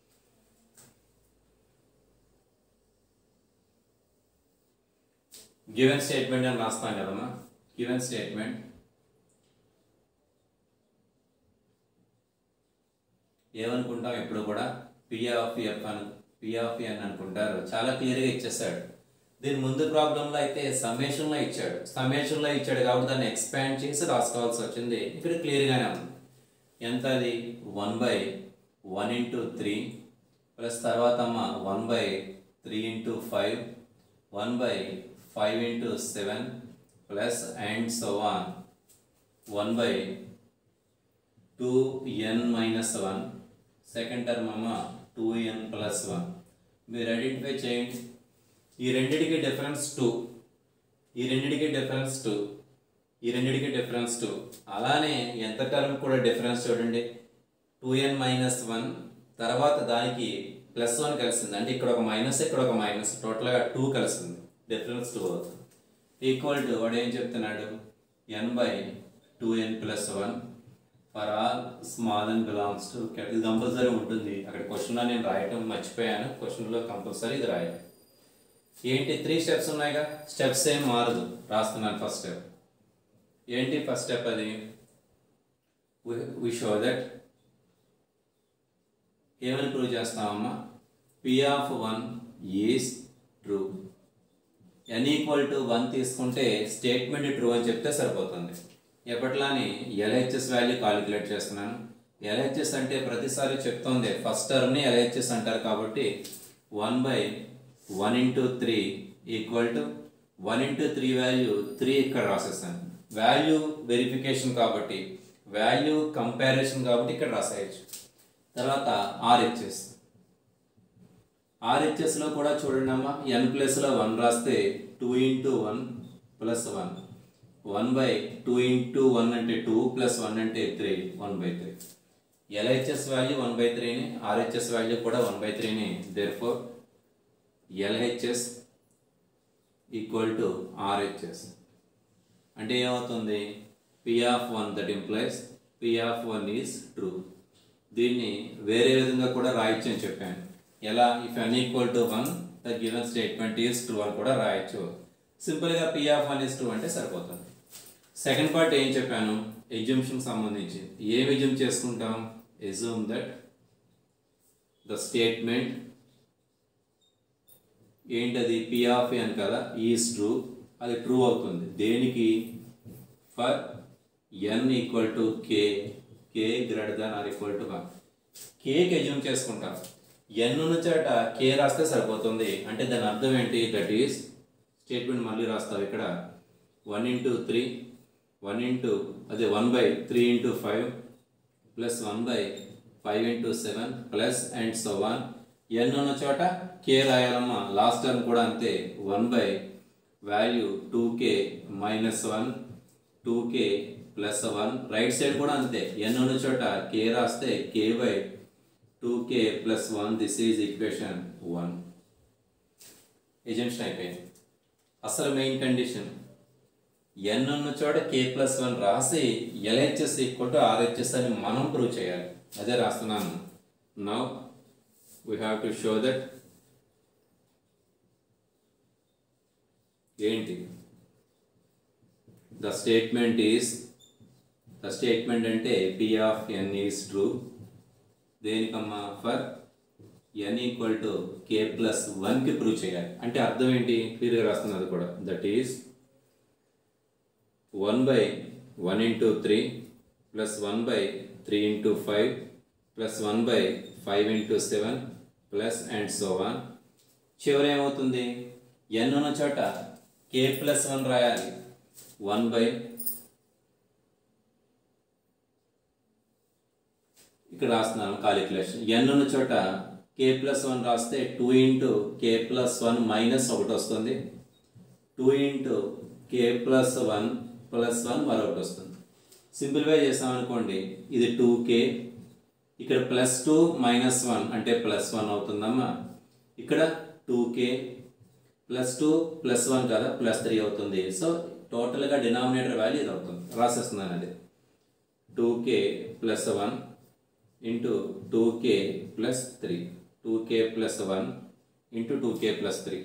గివెన్ స్టేట్మెంట్ అని రాస్తాం కదమ్మా గివెన్ స్టేట్మెంట్ ఏమనుకుంటాం ఎప్పుడు కూడా పి ఆఫ్ ఎఫ్ అని పి ఆఫ్ అని అనుకుంటారు చాలా క్లియర్గా ఇచ్చేసాడు దీని ముందు ప్రాబ్లంలో అయితే సమ్మేషన్లో ఇచ్చాడు సమ్మేషన్లో ఇచ్చాడు కాబట్టి దాన్ని ఎక్స్పాండ్ చేసి రాసుకోవాల్సి వచ్చింది ఇక్కడ క్లియర్గానే ఉంది ఎంత అది one by one into three plus తర్వాత అమ్మ one by three into five one by five into seven plus and so one one by two n minus one second term అమ్మ టూ ఎన్ ప్లస్ వన్ మీరు ఐడెంటిఫై చేయండి ఈ రెండిటికి డిఫరెన్స్ టూ ఈ రెండిటికి డిఫరెన్స్ టూ ఈ రెండిటికి డిఫరెన్స్ టూ అలానే ఎంత టర్మ్ కూడా డిఫరెన్స్ చూడండి టూ ఎన్ మైనస్ వన్ తర్వాత దానికి ప్లస్ వన్ కలిసింది అంటే ఇక్కడ ఒక మైనస్ ఇక్కడ ఒక మైనస్ టోటల్గా టూ కలిసింది డిఫరెన్స్ టూ అవుతుంది ఈక్వల్ టు వాడు ఏం చెప్తున్నాడు n by two n plus one for all small and belongs to ఇది కంపల్సరీ ఉంటుంది అక్కడ క్వశ్చన్లో నేను రాయటం మర్చిపోయాను క్వశ్చన్లో కంపల్సరీ ఇది రాయాలి ఏంటి త్రీ స్టెప్స్ ఉన్నాయిగా స్టెప్స్ ఏం మారదు రాస్తున్నాను ఫస్ట్ స్టెప్ ఏంటి ఫస్ట్ స్టెప్ అది వి షో దట్ ఏమని ప్రూవ్ చేస్తామమ్మా p of one is true n equal to one తీసుకుంటే స్టేట్మెంట్ ట్రూ అని చెప్తే సరిపోతుంది ఎప్పట్లానే ఎల్హెచ్ఎస్ వాల్యూ కాలిక్యులేట్ చేస్తున్నాను ఎల్హెచ్ఎస్ అంటే ప్రతిసారి చెప్తోంది ఫస్ట్ టర్మ్ని ఎల్హెచ్ఎస్ అంటారు కాబట్టి one by one into three equal to one into three value three ఇక్కడ రాసేసాను వాల్యూ వెరిఫికేషన్ కాబట్టి వాల్యూ కంపారిజన్ కాబట్టి ఇక్కడ రాసేయచ్చు తర్వాత ఆర్హెచ్ఎస్ ఆర్హెచ్ఎస్లో కూడా చూడండి అమ్మా ఎన్ ప్లస్లో వన్ రాస్తే two into one plus one one by two into one అంటే టూ ప్లస్ వన్ అంటే three one by three LHS value one by త్రీని ఆర్హెచ్ఎస్ వాల్యూ కూడా వన్ బై త్రీని therefore LHS equal to RHS అంటే ఏమవుతుంది p of one that implies p of one is true దీన్ని వేరే విధంగా కూడా రాయొచ్చు అని చెప్పాను ఎలా if n equal to one the given statement is true అని కూడా రాయొచ్చు సింపుల్గా p of one is true అంటే సరిపోతుంది సెకండ్ పార్ట్ ఏం చెప్పాను ఎగ్జంప్షన్ సంబంధించి ఏం ఎగ్జమ్ చేసుకుంటాం ఎజ్యూమ్ దట్ ద స్టేట్మెంట్ ఏంటది పి ఆఫ్ అని కదా ఈజ్ ట్రూ అది ట్రూ అవుతుంది దేనికి for n equal to k k greater than or equal to one కేకి ఎజ్యూమ్ చేసుకుంటాం ఎన్ ఉన్న చోట కే రాస్తే సరిపోతుంది అంటే దాని అర్థం ఏంటి దట్ ఈస్ స్టేట్మెంట్ మళ్ళీ రాస్తావు ఇక్కడ one into three one into అదే one by three into five plus one by five into seven plus and so one n ఉన్న చోట కే రాయాలమ్మా లాస్ట్ టర్మ్ కూడా అంతే one by value two k minus one two k plus one right side కూడా అంతే ఎన్ ఉన్న చోట కే రాస్తే k by two k plus one this is equation one ఎజెన్షన్ అయిపోయింది అసలు మెయిన్ కండిషన్ ఎన్ ఉన్న చోట కే ప్లస్ వన్ రాసి ఎల్హెచ్ఎస్ ఈక్వల్ టు ఆర్హెచ్ఎస్ అని మనం ప్రూవ్ చేయాలి అదే రాస్తున్నాను now we have to show that ఏంటి the statement is the statement అంటే p of n is true దేనికమ్మా for n equal to k plus వన్కి ప్రూవ్ చేయాలి అంటే అర్థం ఏంటి క్లియర్గా రాస్తున్నది కూడా that is one by one into three plus one by three into five plus one by five into seven plus and so one చివరి ఏమవుతుంది ఎన్ ఉన్న చోట కే ప్లస్ వన్ రాయాలి వన్ బై ఇక్కడ రాస్తున్నాను కాలిక్యులేషన్ ఎన్ ఉన్న చోట కే ప్లస్ వన్ రాస్తే two into k plus one minus ఒకటి వస్తుంది two into k plus one plus one మరొకటి వస్తుంది సింప్లిఫై చేసాం అనుకోండి ఇది టూ కే ఇక్కడ ప్లస్ టూ మైనస్ వన్ అంటే ప్లస్ వన్ అవుతుందమ్మా ఇక్కడ two k plus two plus one కదా ప్లస్ త్రీ అవుతుంది సో టోటల్గా డినామినేటర్ వాల్యూ ఇది అవుతుంది రాసేస్తున్నాను అది two k plus one into two k plus three two k plus one into two k plus three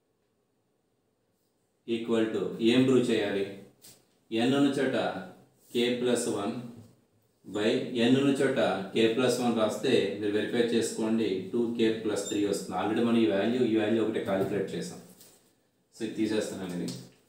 equal to ఏం ప్రూవ్ చేయాలి ఎన్ ఉన్న చోట k plus one by n ఉన్న చోట కే ప్లస్ వన్ రాస్తే మీరు వెరిఫై చేసుకోండి టూ కే ప్లస్ త్రీ వస్తుంది ఆల్రెడీ మనం ఈ వాల్యూ ఈ వాల్యూ ఒకటి కాలిక్యులేట్ చేసాం సో ఇది తీసేస్తున్నాను ఇది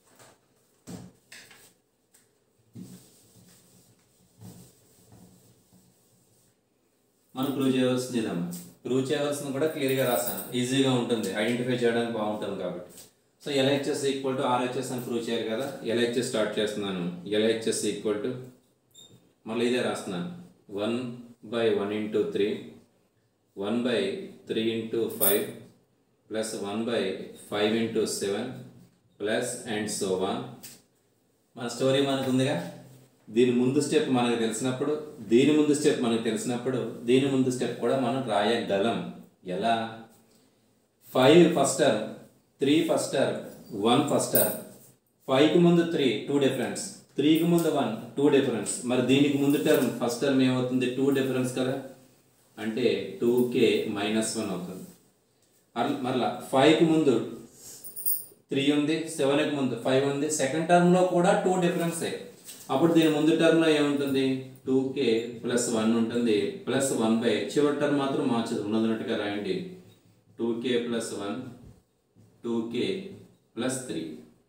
మనం ప్రూవ్ చేయవలసింది ఇదమ్మా ప్రూవ్ చేయవలసింది కూడా క్లియర్గా రాసాను ఈజీగా ఉంటుంది ఐడెంటిఫై చేయడానికి బాగుంటుంది కాబట్టి so LHS equal to RHS అని ప్రూవ్ చేయాలి కదా ఎల్హెచ్ఎస్ స్టార్ట్ చేస్తున్నాను ఎల్హెచ్ఎస్ ఈక్వల్ టు మళ్ళీ ఇదే రాస్తున్నాను one by one into three one by three into five plus one by five into seven plus and so one మన స్టోరీ మనకు ఉందిగా దీని ముందు స్టెప్ మనకు తెలిసినప్పుడు దీని ముందు స్టెప్ మనకు తెలిసినప్పుడు దీని ముందు స్టెప్ కూడా మనం రాయగలం ఎలా five first term three first term one first term ఫైవ్కి ముందు త్రీ టూ డిఫరెన్స్ త్రీకి ముందు వన్ టూ డిఫరెన్స్ మరి దీనికి ముందు టర్మ్ ఫస్ట్ టర్మ్ ఏమవుతుంది టూ డిఫరెన్స్ కదా అంటే టూ కే మైనస్ వన్ అవుతుంది అర్- మరలా ఫైవ్కి ముందు త్రీ ఉంది సెవెన్కి ముందు ఫైవ్ ఉంది సెకండ్ టర్మ్లో కూడా టూ డిఫరెన్సే అప్పుడు దీని ముందు టర్మ్లో ఏముంటుంది టూ కే ప్లస్ వన్ ఉంటుంది ప్లస్ వన్ బై చివరి టర్మ్ మాత్రం మార్చదు ఉన్నదన్నట్టుగా రాయండి two k plus one two k plus three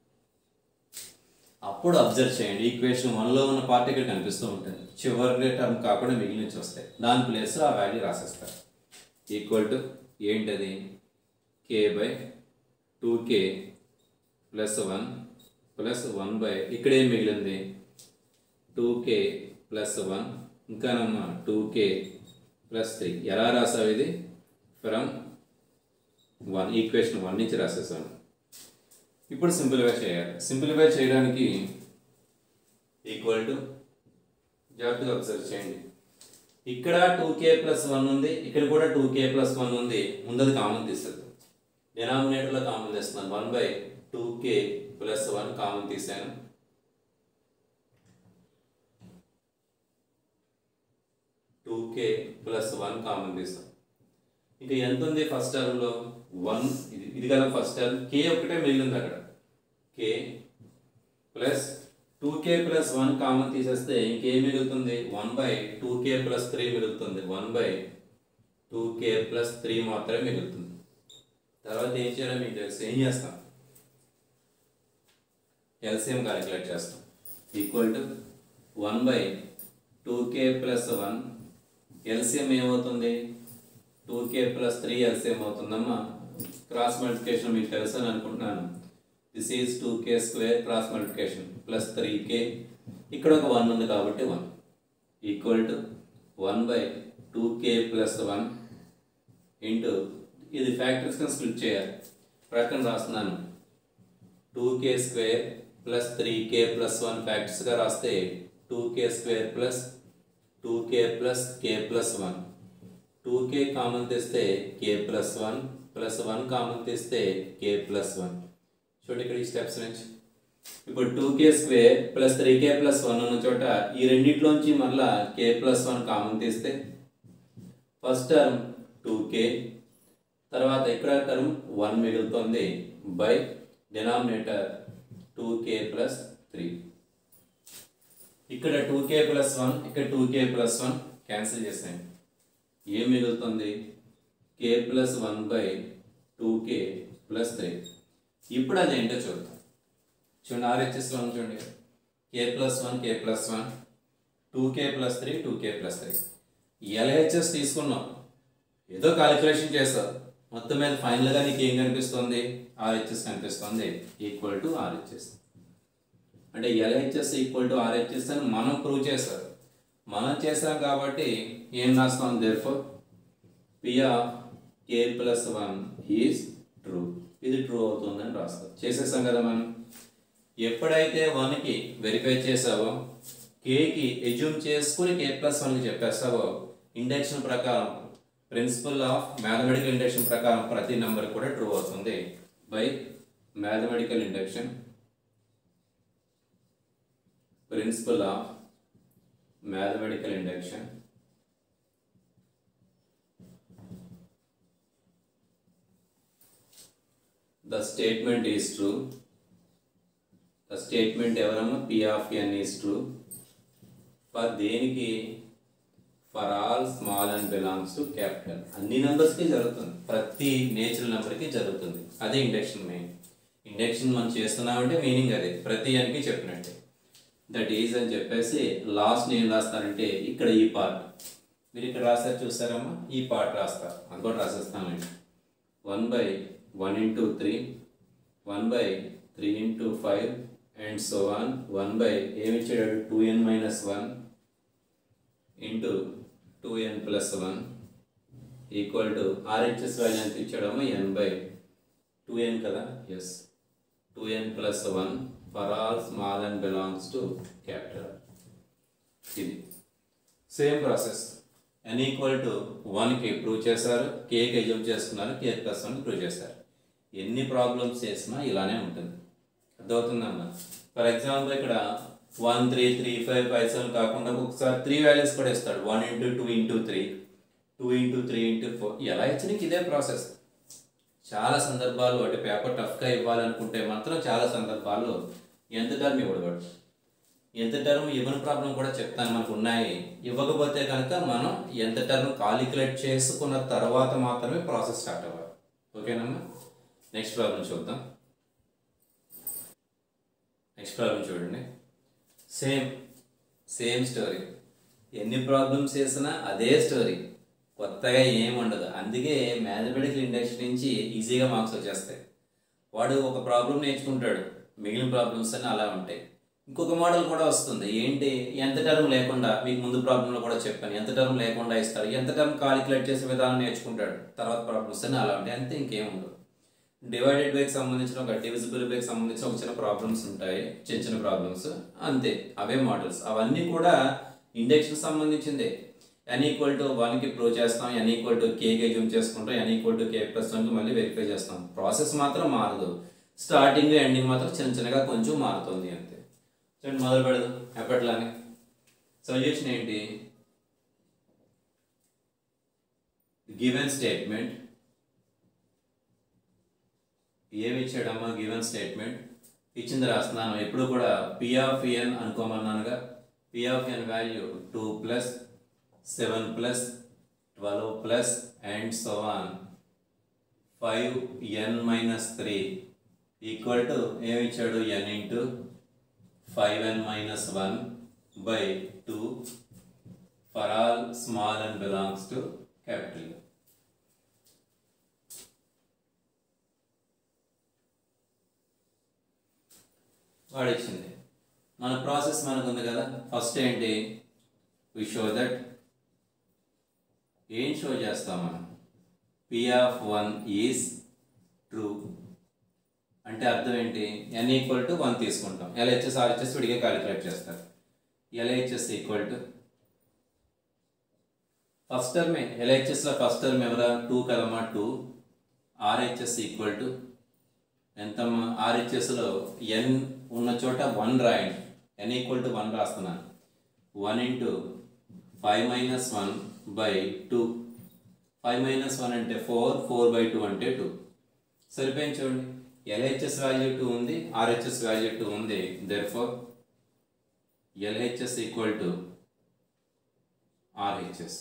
అప్పుడు అబ్జర్వ్ చేయండి ఈక్వేషన్ వన్లో ఉన్న పార్ట్ ఇక్కడ కనిపిస్తూ ఉంటుంది చివరి టర్మ్ కాకుండా మిగిలిన నుంచి వస్తాయి దాని ప్లేస్లో ఆ వాల్యూ రాసేస్తారు ఈక్వల్ టు ఏంటది k by two k plus one plus one by ఇక్కడ ఏం మిగిలింది టూ కే ప్లస్ వన్ ఇంకానమ్మా టూ కే ప్లస్ త్రీ ఎలా రాసావు ఇది ఫ్రమ్ వన్ ఈక్వేషన్ వన్ నుంచి రాసేసాను ఇప్పుడు సింప్లిఫై చేయాలి సింప్లిఫై చేయడానికి ఈక్వల్ టు జాగ్రత్తగా అబ్జర్వ్ చేయండి ఇక్కడ టూ కే ప్లస్ వన్ ఉంది ఇక్కడ కూడా టూ కే ప్లస్ వన్ ఉంది ముందది కామన్ తీస్తుంది డినామినేటర్లో కామన్ తీస్తున్నాను one by two k plus one common తీసాను two k plus one common తీసాం ఇంకా ఎంత ఉంది ఫస్ట్ టర్మ్లో వన్ ఇది ఇది కదా ఫస్ట్ టర్మ్ కే ఒకటే మిగిలింది అక్కడ k plus two k plus one common తీసేస్తే ఇంకేం మిగులుతుంది one by two k plus three మిగులుతుంది one by two k plus three మాత్రమే మిగులుతుంది తర్వాత ఏం చేయాలో మీకు తెలుసు ఏం చేస్తాం ఎల్సిఎం క్యాలిక్యులేట్ చేస్తాం equal to one by two k plus one LCM ఏమవుతుంది two k plus three LCM అవుతుందమ్మా క్రాస్ మల్టిప్లికేషన్ మీకు తెలుసు అని అనుకుంటున్నాను this is two k square cross multiplication plus three కే ఇక్కడ ఒక వన్ ఉంది కాబట్టి one equal to one by two k plus one into ఇది ఫ్యాక్టర్స్ కింద స్ప్లిట్ చేయాలి ప్రక్కన రాస్తున్నాను two k square plus three k plus one ఫ్యాక్టర్స్గా రాస్తే two k square plus two k plus k plus one two k common తీస్తే k plus one plus one common తీస్తే కే ప్లస్ వన్ చూడండి ఇక్కడ ఈ స్టెప్స్ నుంచి ఇప్పుడు two k square plus three k plus one ఉన్న చోట ఈ రెండిట్లోంచి మళ్ళా కే ప్లస్ వన్ కామన్ తీస్తే ఫస్ట్ టర్మ్ టూ కే తర్వాత ఇక్కడ టర్మ్ వన్ మిగులుతుంది by denominator two k plus three ఇక్కడ టూ కే ప్లస్ వన్ ఇక్కడ two k plus one cancel చేసాను ఏం మిగులుతుంది k plus one by two k plus three ఇప్పుడు అది ఏంటో చూద్దాం చూడండి ఆర్హెచ్ఎస్లో ఉంది చూడండి k plus one k plus one two k plus three two k plus three LHS తీసుకున్నాం ఏదో కాలిక్యులేషన్ చేస్తావు మొత్తం మీద ఫైనల్గా నీకు ఏం కనిపిస్తుంది ఆర్హెచ్ఎస్ కనిపిస్తుంది ఈక్వల్ టు ఆర్హెచ్ఎస్ అంటే ఎల్హెచ్ఎస్ ఈక్వల్ టు ఆర్హెచ్ఎస్ అని మనం ప్రూవ్ చేశారు మనం చేసాం కాబట్టి ఏం రాస్తాం therefore P of k plus one is true ఇది ట్రూ అవుతుందని రాస్తాం చేసేసాం కదా మనం ఎప్పుడైతే వన్కి వెరిఫై చేసావో కేకి ఎజ్యూమ్ చేసుకుని కే ప్లస్ వన్కి చెప్పేస్తావో ఇండక్షన్ ప్రకారం ప్రిన్సిపల్ ఆఫ్ మ్యాథమెటికల్ ఇండక్షన్ ప్రకారం ప్రతి నెంబర్ కూడా ట్రూ అవుతుంది by mathematical induction principle of mathematical induction the statement is true the statement ఎవరమ్మా p of n is true for దేనికి for all small and belongs to capital అన్ని నెంబర్స్కి జరుగుతుంది ప్రతి నేచురల్ నెంబర్కి జరుగుతుంది అదే ఇండక్షన్ మెయిన్ ఇండక్షన్ మనం చేస్తున్నామంటే మీనింగ్ అదే ప్రతి అనికి చెప్పినట్టే దట్ ఈజ్ అని చెప్పేసి లాస్ట్ ఏం రాస్తారంటే ఇక్కడ ఈ పార్ట్ మీరు ఇక్కడ రాస్తారు చూస్తారమ్మా ఈ పార్ట్ రాస్తారు అది కూడా రాసేస్తామండి one by one into three one by three into five and so one one by ఏమి ఇచ్చాడు two n minus one into two n plus one equal to RHS value ఎంత ఇచ్చాడమ్మా ఎన్ బై టూ ఎన్ కదా yes two n plus one for all small and belongs to capital ఇది same process n equal to వన్కి ప్రూవ్ చేశారు కేకి ఎజ్యూమ్ చేసుకున్నారు కే ప్లస్ వన్ ప్రూవ్ చేశారు ఎన్ని ప్రాబ్లమ్స్ చేసినా ఇలానే ఉంటుంది అర్థమవుతుందమ్మా ఫర్ ఎగ్జాంపుల్ ఇక్కడ one three three five five seven కాకుండా ఒకసారి త్రీ వాల్యూస్ కూడా ఇస్తాడు one into two into three two into three into four ఎలా ఇచ్చినా ఇదే ప్రాసెస్ చాలా సందర్భాలు అంటే పేపర్ టఫ్గా ఇవ్వాలనుకుంటే మాత్రం చాలా సందర్భాలు ఎంత టర్మ్ ఇవ్వడు ఎంత టర్మ్ ఇవ్వని ప్రాబ్లం కూడా చెప్తాను మనకు ఉన్నాయి ఇవ్వకపోతే కనుక మనం ఎంత టర్మ్ కాలిక్యులేట్ చేసుకున్న తర్వాత మాత్రమే ప్రాసెస్ స్టార్ట్ అవ్వాలి ఓకేనమ్మా నెక్స్ట్ ప్రాబ్లం చూద్దాం నెక్స్ట్ ప్రాబ్లం చూడండి సేమ్ సేమ్ స్టోరీ ఎన్ని ప్రాబ్లమ్స్ చేసినా అదే స్టోరీ కొత్తగా ఏం ఉండదు అందుకే మ్యాథమెటికల్ ఇండక్షన్ నుంచి ఈజీగా మార్క్స్ వచ్చేస్తాయి వాడు ఒక ప్రాబ్లం నేర్చుకుంటాడు మిగిలిన ప్రాబ్లమ్స్ అన్నీ అలా ఉంటాయి ఇంకొక మోడల్ కూడా వస్తుంది ఏంటి ఎంత టర్మ్ లేకుండా మీకు ముందు ప్రాబ్లంలో కూడా చెప్పాను ఎంత టర్మ్ లేకుండా ఇస్తాడు ఎంత టర్మ్ కాలిక్యులేట్ చేసే విధానం నేర్చుకుంటాడు తర్వాత ప్రాబ్లమ్స్ అన్నీ అలా ఉంటాయి అంతే ఇంకేం ఉండదు డివైడెడ్ బైకి సంబంధించిన ఒక డివిజిబుల్ బైకి సంబంధించిన ఒక చిన్న ప్రాబ్లమ్స్ ఉంటాయి చిన్న చిన్న ప్రాబ్లమ్స్ అంతే అవే మోడల్స్ అవన్నీ కూడా ఇండక్షన్ సంబంధించిందే ఎన్ ఈక్వల్ టు వన్కి ప్రూవ్ చేస్తాం ఎన్ ఈక్వల్ టు కేకి జూమ్ చేసుకుంటాం n equal to k plus వన్కి మళ్ళీ వెరిఫై చేస్తాం ప్రాసెస్ మాత్రం మారదు స్టార్టింగ్ ఎండింగ్ మాత్రం చిన్న చిన్నగా కొంచెం మారుతుంది అంతే చూడండి మొదలు పెడదాం ఎప్పట్లానే సొల్యూషన్ ఏంటి గివెన్ స్టేట్మెంట్ ఏమి ఇచ్చాడమ్మా గివెన్ స్టేట్మెంట్ ఇచ్చింది రాస్తున్నాను ఎప్పుడు కూడా పి ఆఫ్ ఎన్ అనుకోమన్నానుగా P of n value two plus seven plus twelve plus and so on five n minus three equal to ఏమి ఇచ్చాడు n into five n minus one by two for all small and belongs to capital వాడు ఇచ్చింది మన ప్రాసెస్ మనకు ఉంది కదా ఫస్ట్ ఏంటి వి షో దట్ ఏం షో చేస్తాం మనం P of one is true అంటే అర్థం ఏంటి ఎన్ ఈక్వల్ టు వన్ తీసుకుంటాం ఎల్హెచ్ఎస్ ఆర్హెచ్ఎస్ విడిగా క్యాలిక్యులేట్ చేస్తారు ఎల్హెచ్ఎస్ ఈక్వల్ టు ఫస్ట్ టర్మే ఎల్హెచ్ఎస్లో ఫస్ట్ టర్మ్ ఎవరా టూ కదమ్మా టూ ఆర్హెచ్ఎస్ ఈక్వల్ టు ఎంతమ్మా ఆర్హెచ్ఎస్లో ఎన్ ఉన్న చోట వన్ రాయండి ఎన్ ఈక్వల్ టు వన్ రాస్తున్నాను one into five minus one by two five minus one అంటే ఫోర్ ఫోర్ బై టూ అంటే టూ సరిపోయింది చూడండి ఎల్హెచ్ఎస్ వాల్యూ టూ ఉంది ఆర్హెచ్ఎస్ వాల్యూ టూ ఉంది therefore LHS equal to RHS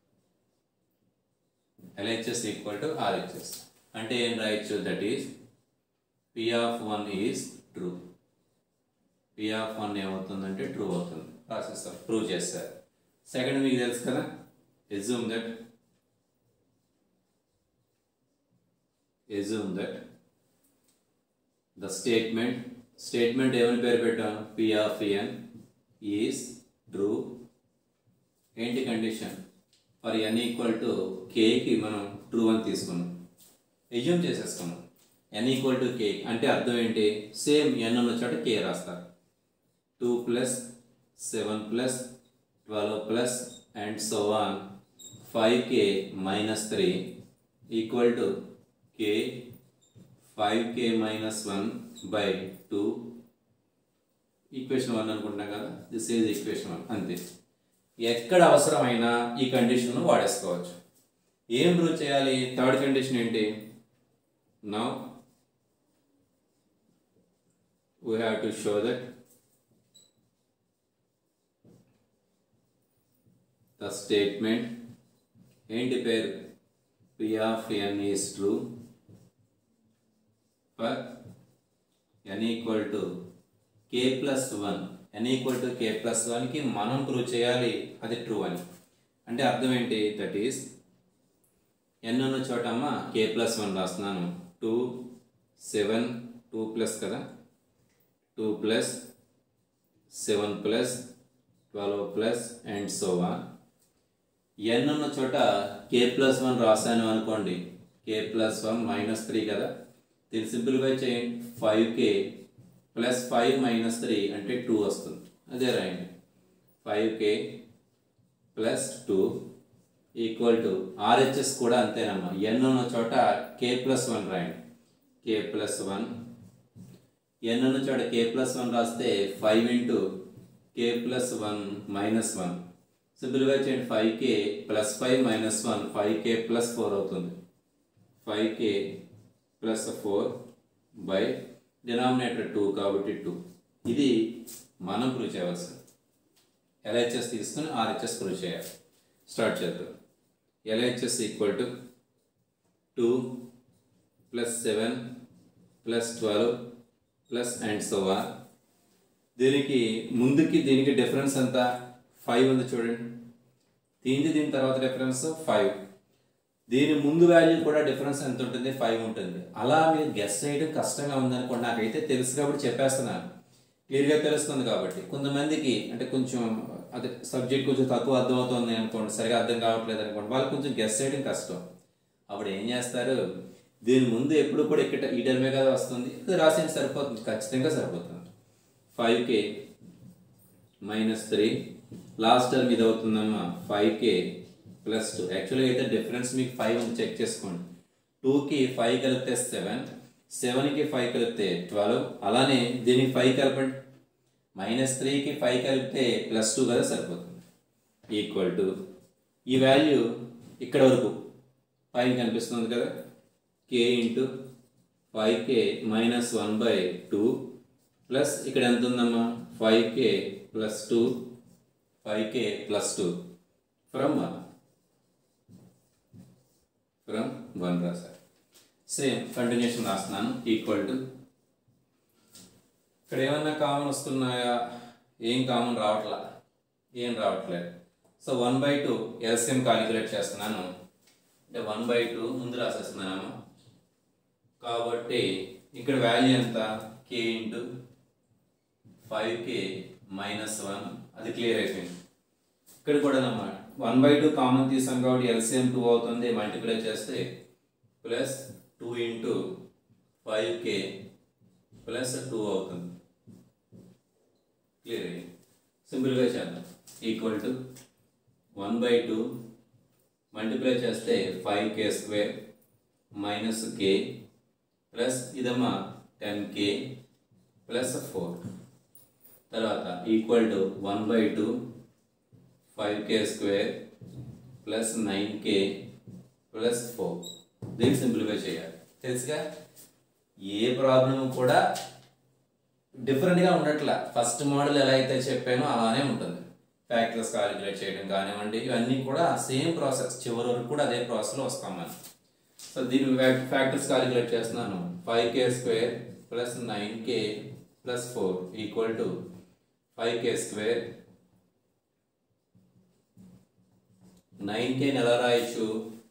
LHS equal to RHS అంటే ఏం రాయొచ్చు that is P of one is true P of one ఏమవుతుందంటే ట్రూ అవుతుంది రాసేస్తారు ప్రూవ్ చేస్తారు సెకండ్ మీకు తెలుసు కదా assume that assume that the statement statement ఏమని పేరు పెట్టాం P of n is true ఏంటి condition for n equal to కేకి మనం ట్రూ అని తీసుకున్నాం ఎజ్యూమ్ చేసేసుకున్నాం ఎన్ ఈక్వల్ టు కే అంటే అర్థం ఏంటి సేమ్ ఎన్ ఉన్న చోట కే రాస్తారు two plus seven plus twelve plus and so on five k minus three equal to k five k minus one by two equation one అనుకుంటున్నాం కదా దిస్ ఈజ్ ఈక్వేషన్ వన్ అంతే ఎక్కడ అవసరమైనా ఈ కండిషన్ వాడేసుకోవచ్చు ఏం ప్రూవ్ చేయాలి థర్డ్ కండిషన్ ఏంటి now we have to show that the statement ఏంటి పేరు p of n is true for n equal to k plus 1 n equal to k plus 1 కి మనం ప్రూవ్ చేయాలి అది ట్రూ అని అంటే అర్థం ఏంటి దట్ ఈస్ ఎన్ ఉన్న చోట అమ్మ కే ప్లస్ వన్ రాస్తున్నాను టూ సెవెన్ టూ ప్లస్ కదా two plus seven plus twelve plus and so one n ఉన్న చోట కే ప్లస్ వన్ రాశాను అనుకోండి k plus one minus three కదా దీన్ని సింప్లిఫై చేయండి five k plus five minus three అంటే టూ వస్తుంది అదే రాయండి five k plus two equal to RHS కూడా అంతేనమ్మా ఎన్ ఉన్న చోట కే ప్లస్ వన్ రాయండి కే ప్లస్ వన్ ఎన్ ఉన్న చోట కే ప్లస్ వన్ రాస్తే five into k plus one minus one సింపుల్గా చేయండి five k plus five minus one five k plus four అవుతుంది five k plus four by denominator two కాబట్టి టూ ఇది మనం ప్రూవ్ చేయవలసింది ఎల్హెచ్ఎస్ తీసుకుని ఆర్హెచ్ఎస్ ప్రూవ్ చేయాలి స్టార్ట్ చేద్దాం LHS equal to two plus seven plus twelve plus and so or దీనికి ముందుకి దీనికి డిఫరెన్స్ ఎంత ఫైవ్ ఉంది చూడండి దీనికి దీని తర్వాత డిఫరెన్స్ ఫైవ్ దీని ముందు వాల్యూ కూడా డిఫరెన్స్ ఎంత ఉంటుంది ఫైవ్ ఉంటుంది అలా మీరు గెస్ చేయడం కష్టంగా ఉందనుకోండి నాకైతే తెలుసు కాబట్టి చెప్పేస్తున్నాను క్లియర్గా తెలుస్తుంది కాబట్టి కొంతమందికి అంటే కొంచెం అదే సబ్జెక్ట్ కొంచెం తక్కువ అర్థమవుతుంది అనుకోండి సరిగా అర్థం కావట్లేదు అనుకోండి వాళ్ళు కొంచెం గెస్ చేయడం కష్టం అప్పుడు ఏం చేస్తారు దీని ముందు ఎప్పుడు కూడా ఇక్కడ ఈ టర్మే కదా వస్తుంది ఇది రాసేది సరిపోతుంది ఖచ్చితంగా సరిపోతుంది five k minus three last term ఇది అవుతుందమ్మా ఫైవ్ కే ప్లస్ టూ యాక్చువల్గా అయితే డిఫరెన్స్ మీకు ఫైవ్ ఉంది చెక్ చేసుకోండి టూకి ఫైవ్ కలిపితే సెవెన్ సెవెన్కి ఫైవ్ కలిపితే ట్వెల్వ్ అలానే దీనికి ఫైవ్ కలపండి మైనస్ త్రీకి ఫైవ్ కలిపితే ప్లస్ టూ కదా సరిపోతుంది ఈక్వల్ టు ఈ వాల్యూ ఇక్కడ వరకు పైన కనిపిస్తుంది కదా k into five k minus one by two plus ఇక్కడ ఎంత ఉందమ్మా five k plus two five k plus two from one from one రాశారు సేమ్ కంటిన్యూషన్ రాస్తున్నాను ఈక్వల్ టు ఇక్కడ ఏమన్నా కామన్ వస్తున్నాయా ఏం కామన్ రావట్లా ఏం రావట్లేదు so one by two LCM calculate చేస్తున్నాను అంటే వన్ బై టూ ముందు రాసేస్తున్నాను కాబట్టి ఇక్కడ వాల్యూ ఎంత k into five k minus one అది క్లియర్ అయిపోయింది ఇక్కడ కూడా అన్నమాట వన్ బై టూ కామన్ తీసాం కాబట్టి ఎల్సిఎం టూ అవుతుంది మల్టిప్లై చేస్తే plus two into five k plus two అవుతుంది క్లియర్ అయ్యింది సింపుల్గా చేద్దాం equal to one by two multiply చేస్తే five k square minus k plus ఇదమ్మా టెన్ కే ప్లస్ ఫోర్ తర్వాత equal to one by two five k square plus nine k plus four దీన్ని సింప్లిఫై చేయాలి తెలుసుగా ఏ ప్రాబ్లం కూడా డిఫరెంట్గా ఉండట్లా ఫస్ట్ మోడల్ ఎలా అయితే చెప్పానో అలానే ఉంటుంది ఫ్యాక్టర్స్ కాలిక్యులేట్ చేయడం కానివ్వండి ఇవన్నీ కూడా సేమ్ ప్రాసెస్ చివరి వరకు కూడా అదే ప్రాసెస్లో వస్తాం మనం సో దీని ఫ్యాక్టర్స్ కాలిక్యులేట్ చేస్తున్నాను five k square plus nine k plus four equal to five k square nine కేని ఎలా రాయొచ్చు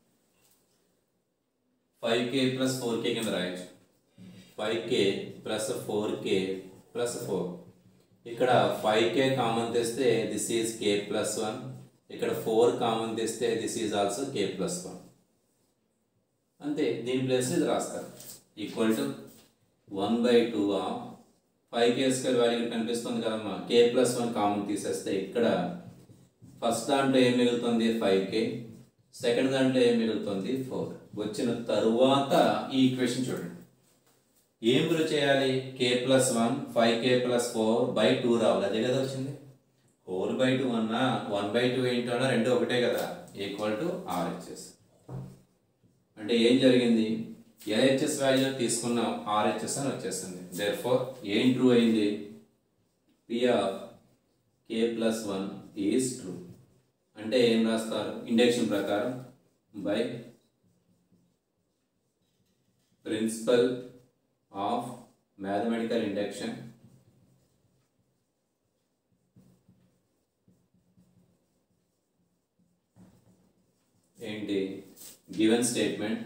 five k plus four k కింద రాయొచ్చు five k plus four k plus four ఇక్కడ ఫైవ్ కే కామన్ తెస్తే this is k plus one ఇక్కడ ఫోర్ కామన్ తెస్తే this is also k plus one అంతే దీని ప్లేస్ ఇది రాస్తారు equal to one by two of five k square value కనిపిస్తుంది కదమ్మా కే ప్లస్ వన్ కామన్ తీసేస్తే ఇక్కడ ఫస్ట్ దాంట్లో ఏం మిగులుతుంది ఫైవ్ కే సెకండ్ దాంట్లో ఏం మిగులుతుంది ఫోర్ వచ్చిన తరువాత ఈ ఈక్వేషన్ చూడండి ఏం ప్రూవ్ చేయాలి k plus one five k plus four by two రావాలి అదే కదా వచ్చింది ఫోర్ బై టూ అన్నా వన్ బై టూ ఏంటో రెండు ఒకటే కదా ఈక్వల్ టు ఆర్హెచ్ఎస్ అంటే ఏం జరిగింది ఎల్హెచ్ఎస్ వాల్యూ తీసుకున్నాం ఆర్హెచ్ఎస్ అని వచ్చేస్తుంది దేర్ ఫోర్ ఏం ట్రూ అయింది P of k plus one is true అంటే ఏం రాస్తారు ఇండక్షన్ ప్రకారం by principle of mathematical induction ఏంటి given statement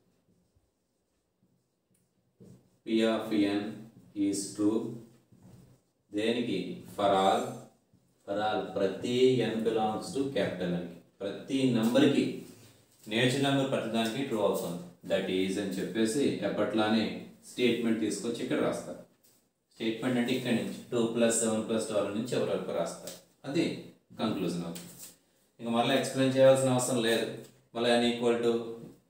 P of n is true దేనికి ఫర్ ఆల్ ఫర్ ఆల్ ప్రతి ఎన్ బిలాంగ్స్ టు క్యాపిటల్ అని ప్రతి నెంబర్కి నేచర్ నెంబర్ ప్రతిదానికి ట్రూ అవుతుంది దట్ ఈజ్ అని చెప్పేసి ఎప్పట్లానే స్టేట్మెంట్ తీసుకొచ్చి ఇక్కడ రాస్తారు స్టేట్మెంట్ అంటే ఇక్కడ నుంచి two plus seven plus twelve నుంచి ఎవరి వరకు రాస్తారు అది కంక్లూజన్ అవుతుంది ఇంకా మళ్ళీ ఎక్స్ప్లెయిన్ చేయాల్సిన అవసరం లేదు మళ్ళీ ఎన్ ఈక్వల్ టు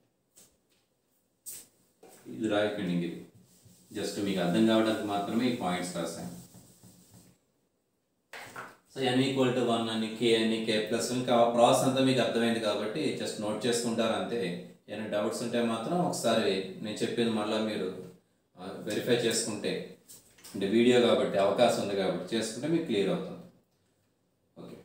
ఇది రాయకండి ఇంక ఇది జస్ట్ మీకు అర్థం కావడానికి మాత్రమే ఈ పాయింట్స్ రాశాను so n equal to one అని కే అని కే ప్లస్ ఇంకా ప్రాసెస్ అంతా మీకు అర్థమైంది కాబట్టి జస్ట్ నోట్ చేసుకుంటారు అంతే ఏమైనా డౌట్స్ ఉంటే మాత్రం ఒకసారి నేను చెప్పింది మళ్ళీ మీరు వెరిఫై చేసుకుంటే అంటే వీడియో కాబట్టి అవకాశం ఉంది కాబట్టి చేసుకుంటే మీకు క్లియర్ అవుతుంది ఓకే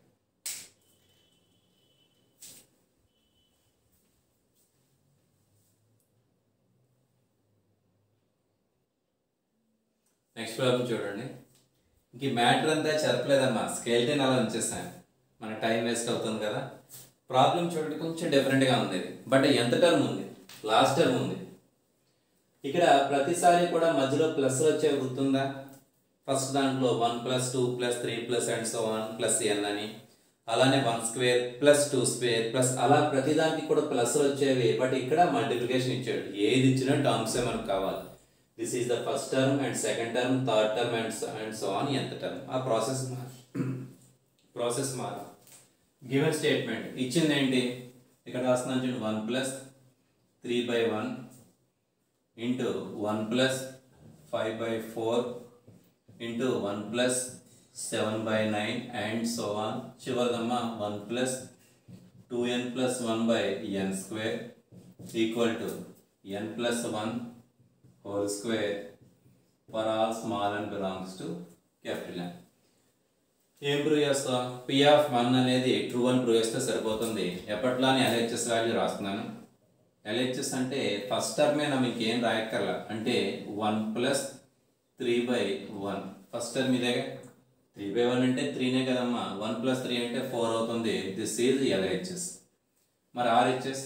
నెక్స్ట్ ప్రాబ్లం చూడండి ఇంక మ్యాటర్ అంతా చెప్పలేదమ్మా స్కేల్టన్ అలా ఉంచేసాను మన టైం వేస్ట్ అవుతుంది కదా ప్రాబ్లం చూడండి కొంచెం డిఫరెంట్గా ఉంది ఇది బట్ ఎంత టర్మ్ ఉంది లాస్ట్ టర్మ్ ఉంది ఇక్కడ ప్రతిసారి కూడా మధ్యలో ప్లస్ వచ్చే గుర్తుందా ఫస్ట్ దాంట్లో one plus two plus three plus and so one plus n అని అలానే one square plus two square plus అలా ప్రతిదానికి కూడా ప్లస్ వచ్చేవి బట్ ఇక్కడ మల్టిప్లికేషన్ ఇచ్చాడు ఏది ఇచ్చినా టర్మ్సే మనకు కావాలి this is the first term and second term third term and and so on ఎంత టర్మ్ ఆ ప్రాసెస్ ప్రాసెస్ మార గివెన్ స్టేట్మెంట్ ఇచ్చింది ఏంటి ఇక్కడ రాస్తున్నాను చూడండి one plus three by one into one plus five by four into one plus seven by nine and so on చివరిదమ్మా one plus two n plus one by n square equal to n plus one whole square for all small and belongs to capital n ఏం ప్రూవ్ చేస్తాం పి ఆఫ్ వన్ అనేది ట్రూ అని ప్రూవ్ చేస్తే సరిపోతుంది ఎప్పట్లానే ఎల్హెచ్ఎస్ వాల్యూ రాస్తున్నాను ఎల్హెచ్ఎస్ అంటే ఫస్ట్ టర్మే నా మీకు ఏం రాయక్కర్లా అంటే one plus three by one first term ఇదేగా త్రీ బై వన్ అంటే త్రీనే కదమ్మా వన్ ప్లస్ త్రీ అంటే ఫోర్ అవుతుంది దిస్ ఈజ్ ఎల్హెచ్ఎస్ మరి ఆర్హెచ్ఎస్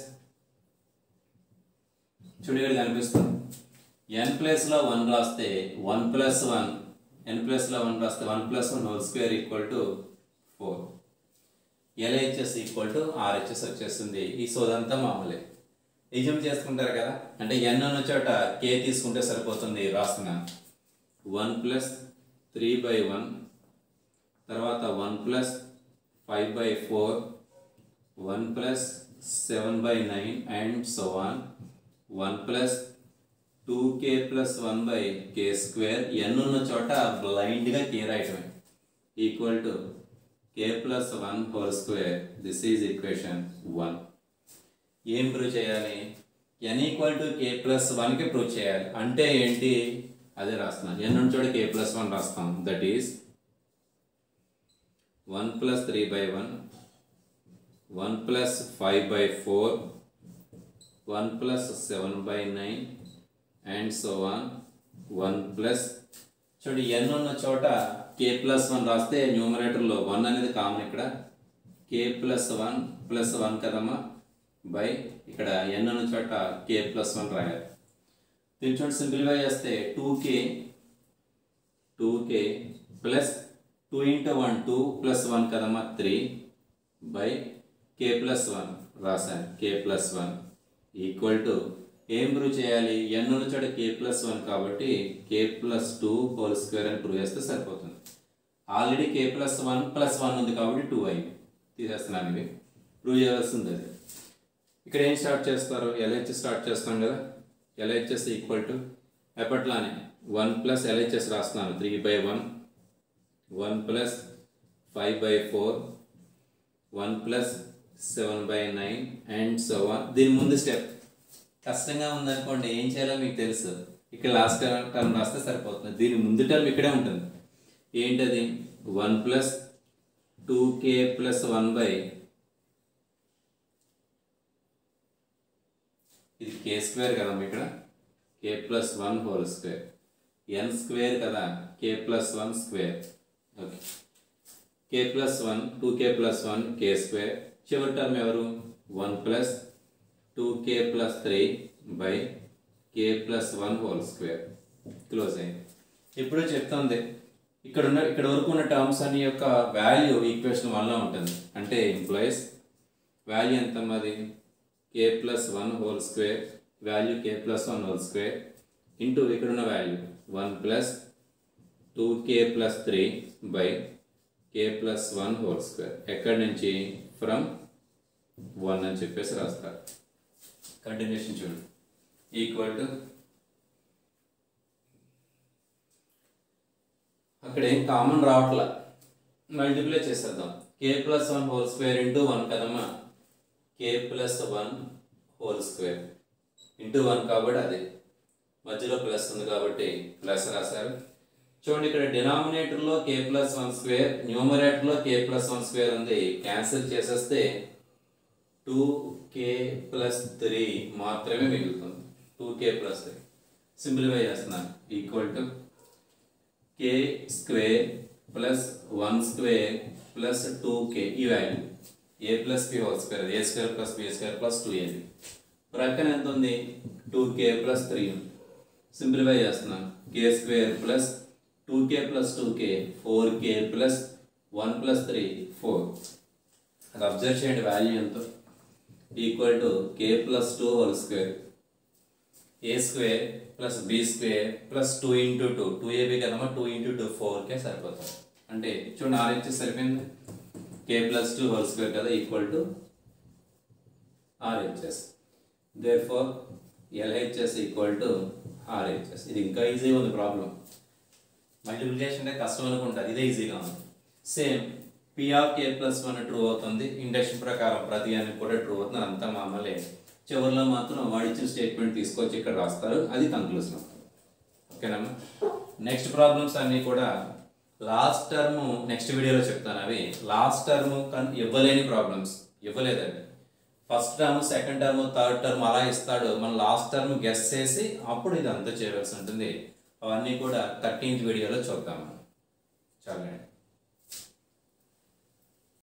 చూడు ఇక్కడ కనిపిస్తుంది ఎన్ ప్లేస్లో వన్ రాస్తే వన్ ప్లస్ వన్ ఎన్ ప్లస్లో వన్ రాస్తే one plus one whole square equal to four LHS equal to RHS వచ్చేస్తుంది ఈ సోదంతా మామూలే నిజం చేసుకుంటారు కదా అంటే ఎన్ ఉన్న చోట కే తీసుకుంటే సరిపోతుంది రాస్తున్నాను one plus three by one తర్వాత one plus five by four one plus seven by nine and so one one plus two k plus one by k square n ఉన్న చోట బ్లైండ్గా కే రాయటమే equal to k plus one whole square this is equation one ఏం ప్రూవ్ చేయాలి n equal to k plus వన్కి ప్రూవ్ చేయాలి అంటే ఏంటి అదే రాస్తున్నాను ఎన్ నుంచి చోట కే ప్లస్ వన్ రాస్తాం that is one plus three by one one plus five by four one plus seven by nine and so one one plus చూడండి ఎన్ ఉన్న చోట కే ప్లస్ వన్ రాస్తే న్యూమరేటర్లో వన్ అనేది కామన్ ఇక్కడ k plus one plus one కదమ్మా బై ఇక్కడ ఎన్ ఉన్న చోట కే ప్లస్ వన్ రాయాలి దీని చోట సింప్లిఫై చేస్తే two k two k plus two into one two plus one కదమ్మా three by k plus one రాశాను k plus one equal to ఏం ప్రూవ్ చేయాలి ఎన్ ఉన్న చోట కే ప్లస్ వన్ కాబట్టి k plus two whole square అని ప్రూవ్ చేస్తే సరిపోతుంది already k plus one plus one ఉంది కాబట్టి టూ అయింది తీసేస్తున్నాను ఇవి ప్రూవ్ చేయాల్సింది అది ఇక్కడ ఏం స్టార్ట్ చేస్తారు ఎల్హెచ్ స్టార్ట్ చేస్తాం కదా ఎల్హెచ్ఎస్ ఈక్వల్ టు ఎప్పట్లానే వన్ ప్లస్ ఎల్హెచ్ఎస్ రాస్తున్నాను three by one one plus five by four one plus seven by nine and so one దీని ముందు స్టెప్ కష్టంగా ఉందనుకోండి ఏం చేయాలో మీకు తెలుసు ఇక్కడ లాస్ట్ టర్మ్ రాస్తే సరిపోతుంది దీని ముందు టర్మ్ ఇక్కడే ఉంటుంది ఏంటది one plus two k plus one by ఇది కే స్క్వేర్ కదమ్మా ఇక్కడ k plus one whole square n square కదా k plus one square okay k plus one two k plus one k square చివరి టర్మ్ ఎవరు one plus two k plus three by k plus one whole square close అయింది ఇప్పుడు చెప్తుంది ఇక్కడ ఉన్న ఇక్కడ వరకు ఉన్న టర్మ్స్ అన్ని యొక్క వాల్యూ ఈక్వేషన్ వల్ల ఉంటుంది అంటే ఎంప్లాయీస్ వాల్యూ ఎంత మాది k plus one whole square value k plus one whole square into ఇక్కడ ఉన్న value one plus two k plus three by k plus one whole square ఎక్కడి నుంచి ఫ్రమ్ వన్ అని చెప్పేసి రాస్తారు కంటిన్యూషన్ చూడండి ఈక్వల్ టు అక్కడ ఏం కామన్ రావట్లా మల్టిప్లై చేసేద్దాం k plus one whole square into one కదమ్మా k plus one whole square into one కాబట్టి అదే మధ్యలో ప్లస్ ఉంది కాబట్టి ప్లస్ రాశారు చూడండి ఇక్కడ డినామినేటర్లో కే ప్లస్ వన్ స్క్వేర్ న్యూమరేటర్లో కే ప్లస్ వన్ స్క్వేర్ ఉంది క్యాన్సిల్ చేసేస్తే టూ కే ప్లస్ త్రీ మాత్రమే మిగులుతుంది two k plus three simplify చేస్తున్నాను equal to k square plus one square plus two k ఈ value A plus B whole square A square plus B square plus two ఏది ప్రక్కన ఎంత ఉంది two k plus three simplify చేస్తున్నాను k square plus two k plus two కే four k plus one plus three four అది అబ్జర్వ్ చేయండి వాల్యూ ఎంత equal to k plus two whole square A square plus B square plus two into two two AB కదమ్మా టూ ఇంటూ టూ ఫోర్కే సరిపోతుంది అంటే చూడండి ఆర్హెచ్ఎస్ సరిపోయింది k plus two whole square కదా equal to RHS therefore LHS equal to RHS ఇది ఇంకా ఈజీగా ఉంది ప్రాబ్లం మల్టిప్లికేషన్ అంటే కష్టం అనుకుంటారు ఇదే ఈజీగా ఉంది same P of k plus one true అవుతుంది ఇండక్షన్ ప్రకారం ప్రతి అని కూడా ట్రూ అవుతుంది అంతా మామూలే చివరిలో మాత్రం వాడు ఇచ్చిన స్టేట్మెంట్ తీసుకొచ్చి ఇక్కడ రాస్తారు అది కంక్లూజన్ ఓకేనమ్మా నెక్స్ట్ ప్రాబ్లమ్స్ అన్నీ కూడా లాస్ట్ టర్మ్ నెక్స్ట్ వీడియోలో చెప్తాను అవి లాస్ట్ టర్మ్ ఇవ్వలేని ప్రాబ్లమ్స్ ఇవ్వలేదండి first term second term third term అలా ఇస్తాడు మనం లాస్ట్ టర్మ్ గెస్ చేసి అప్పుడు ఇది అంతా చేయవలసి ఉంటుంది అవన్నీ కూడా థర్టీన్త్ వీడియోలో చూద్దాం మనం చాలండి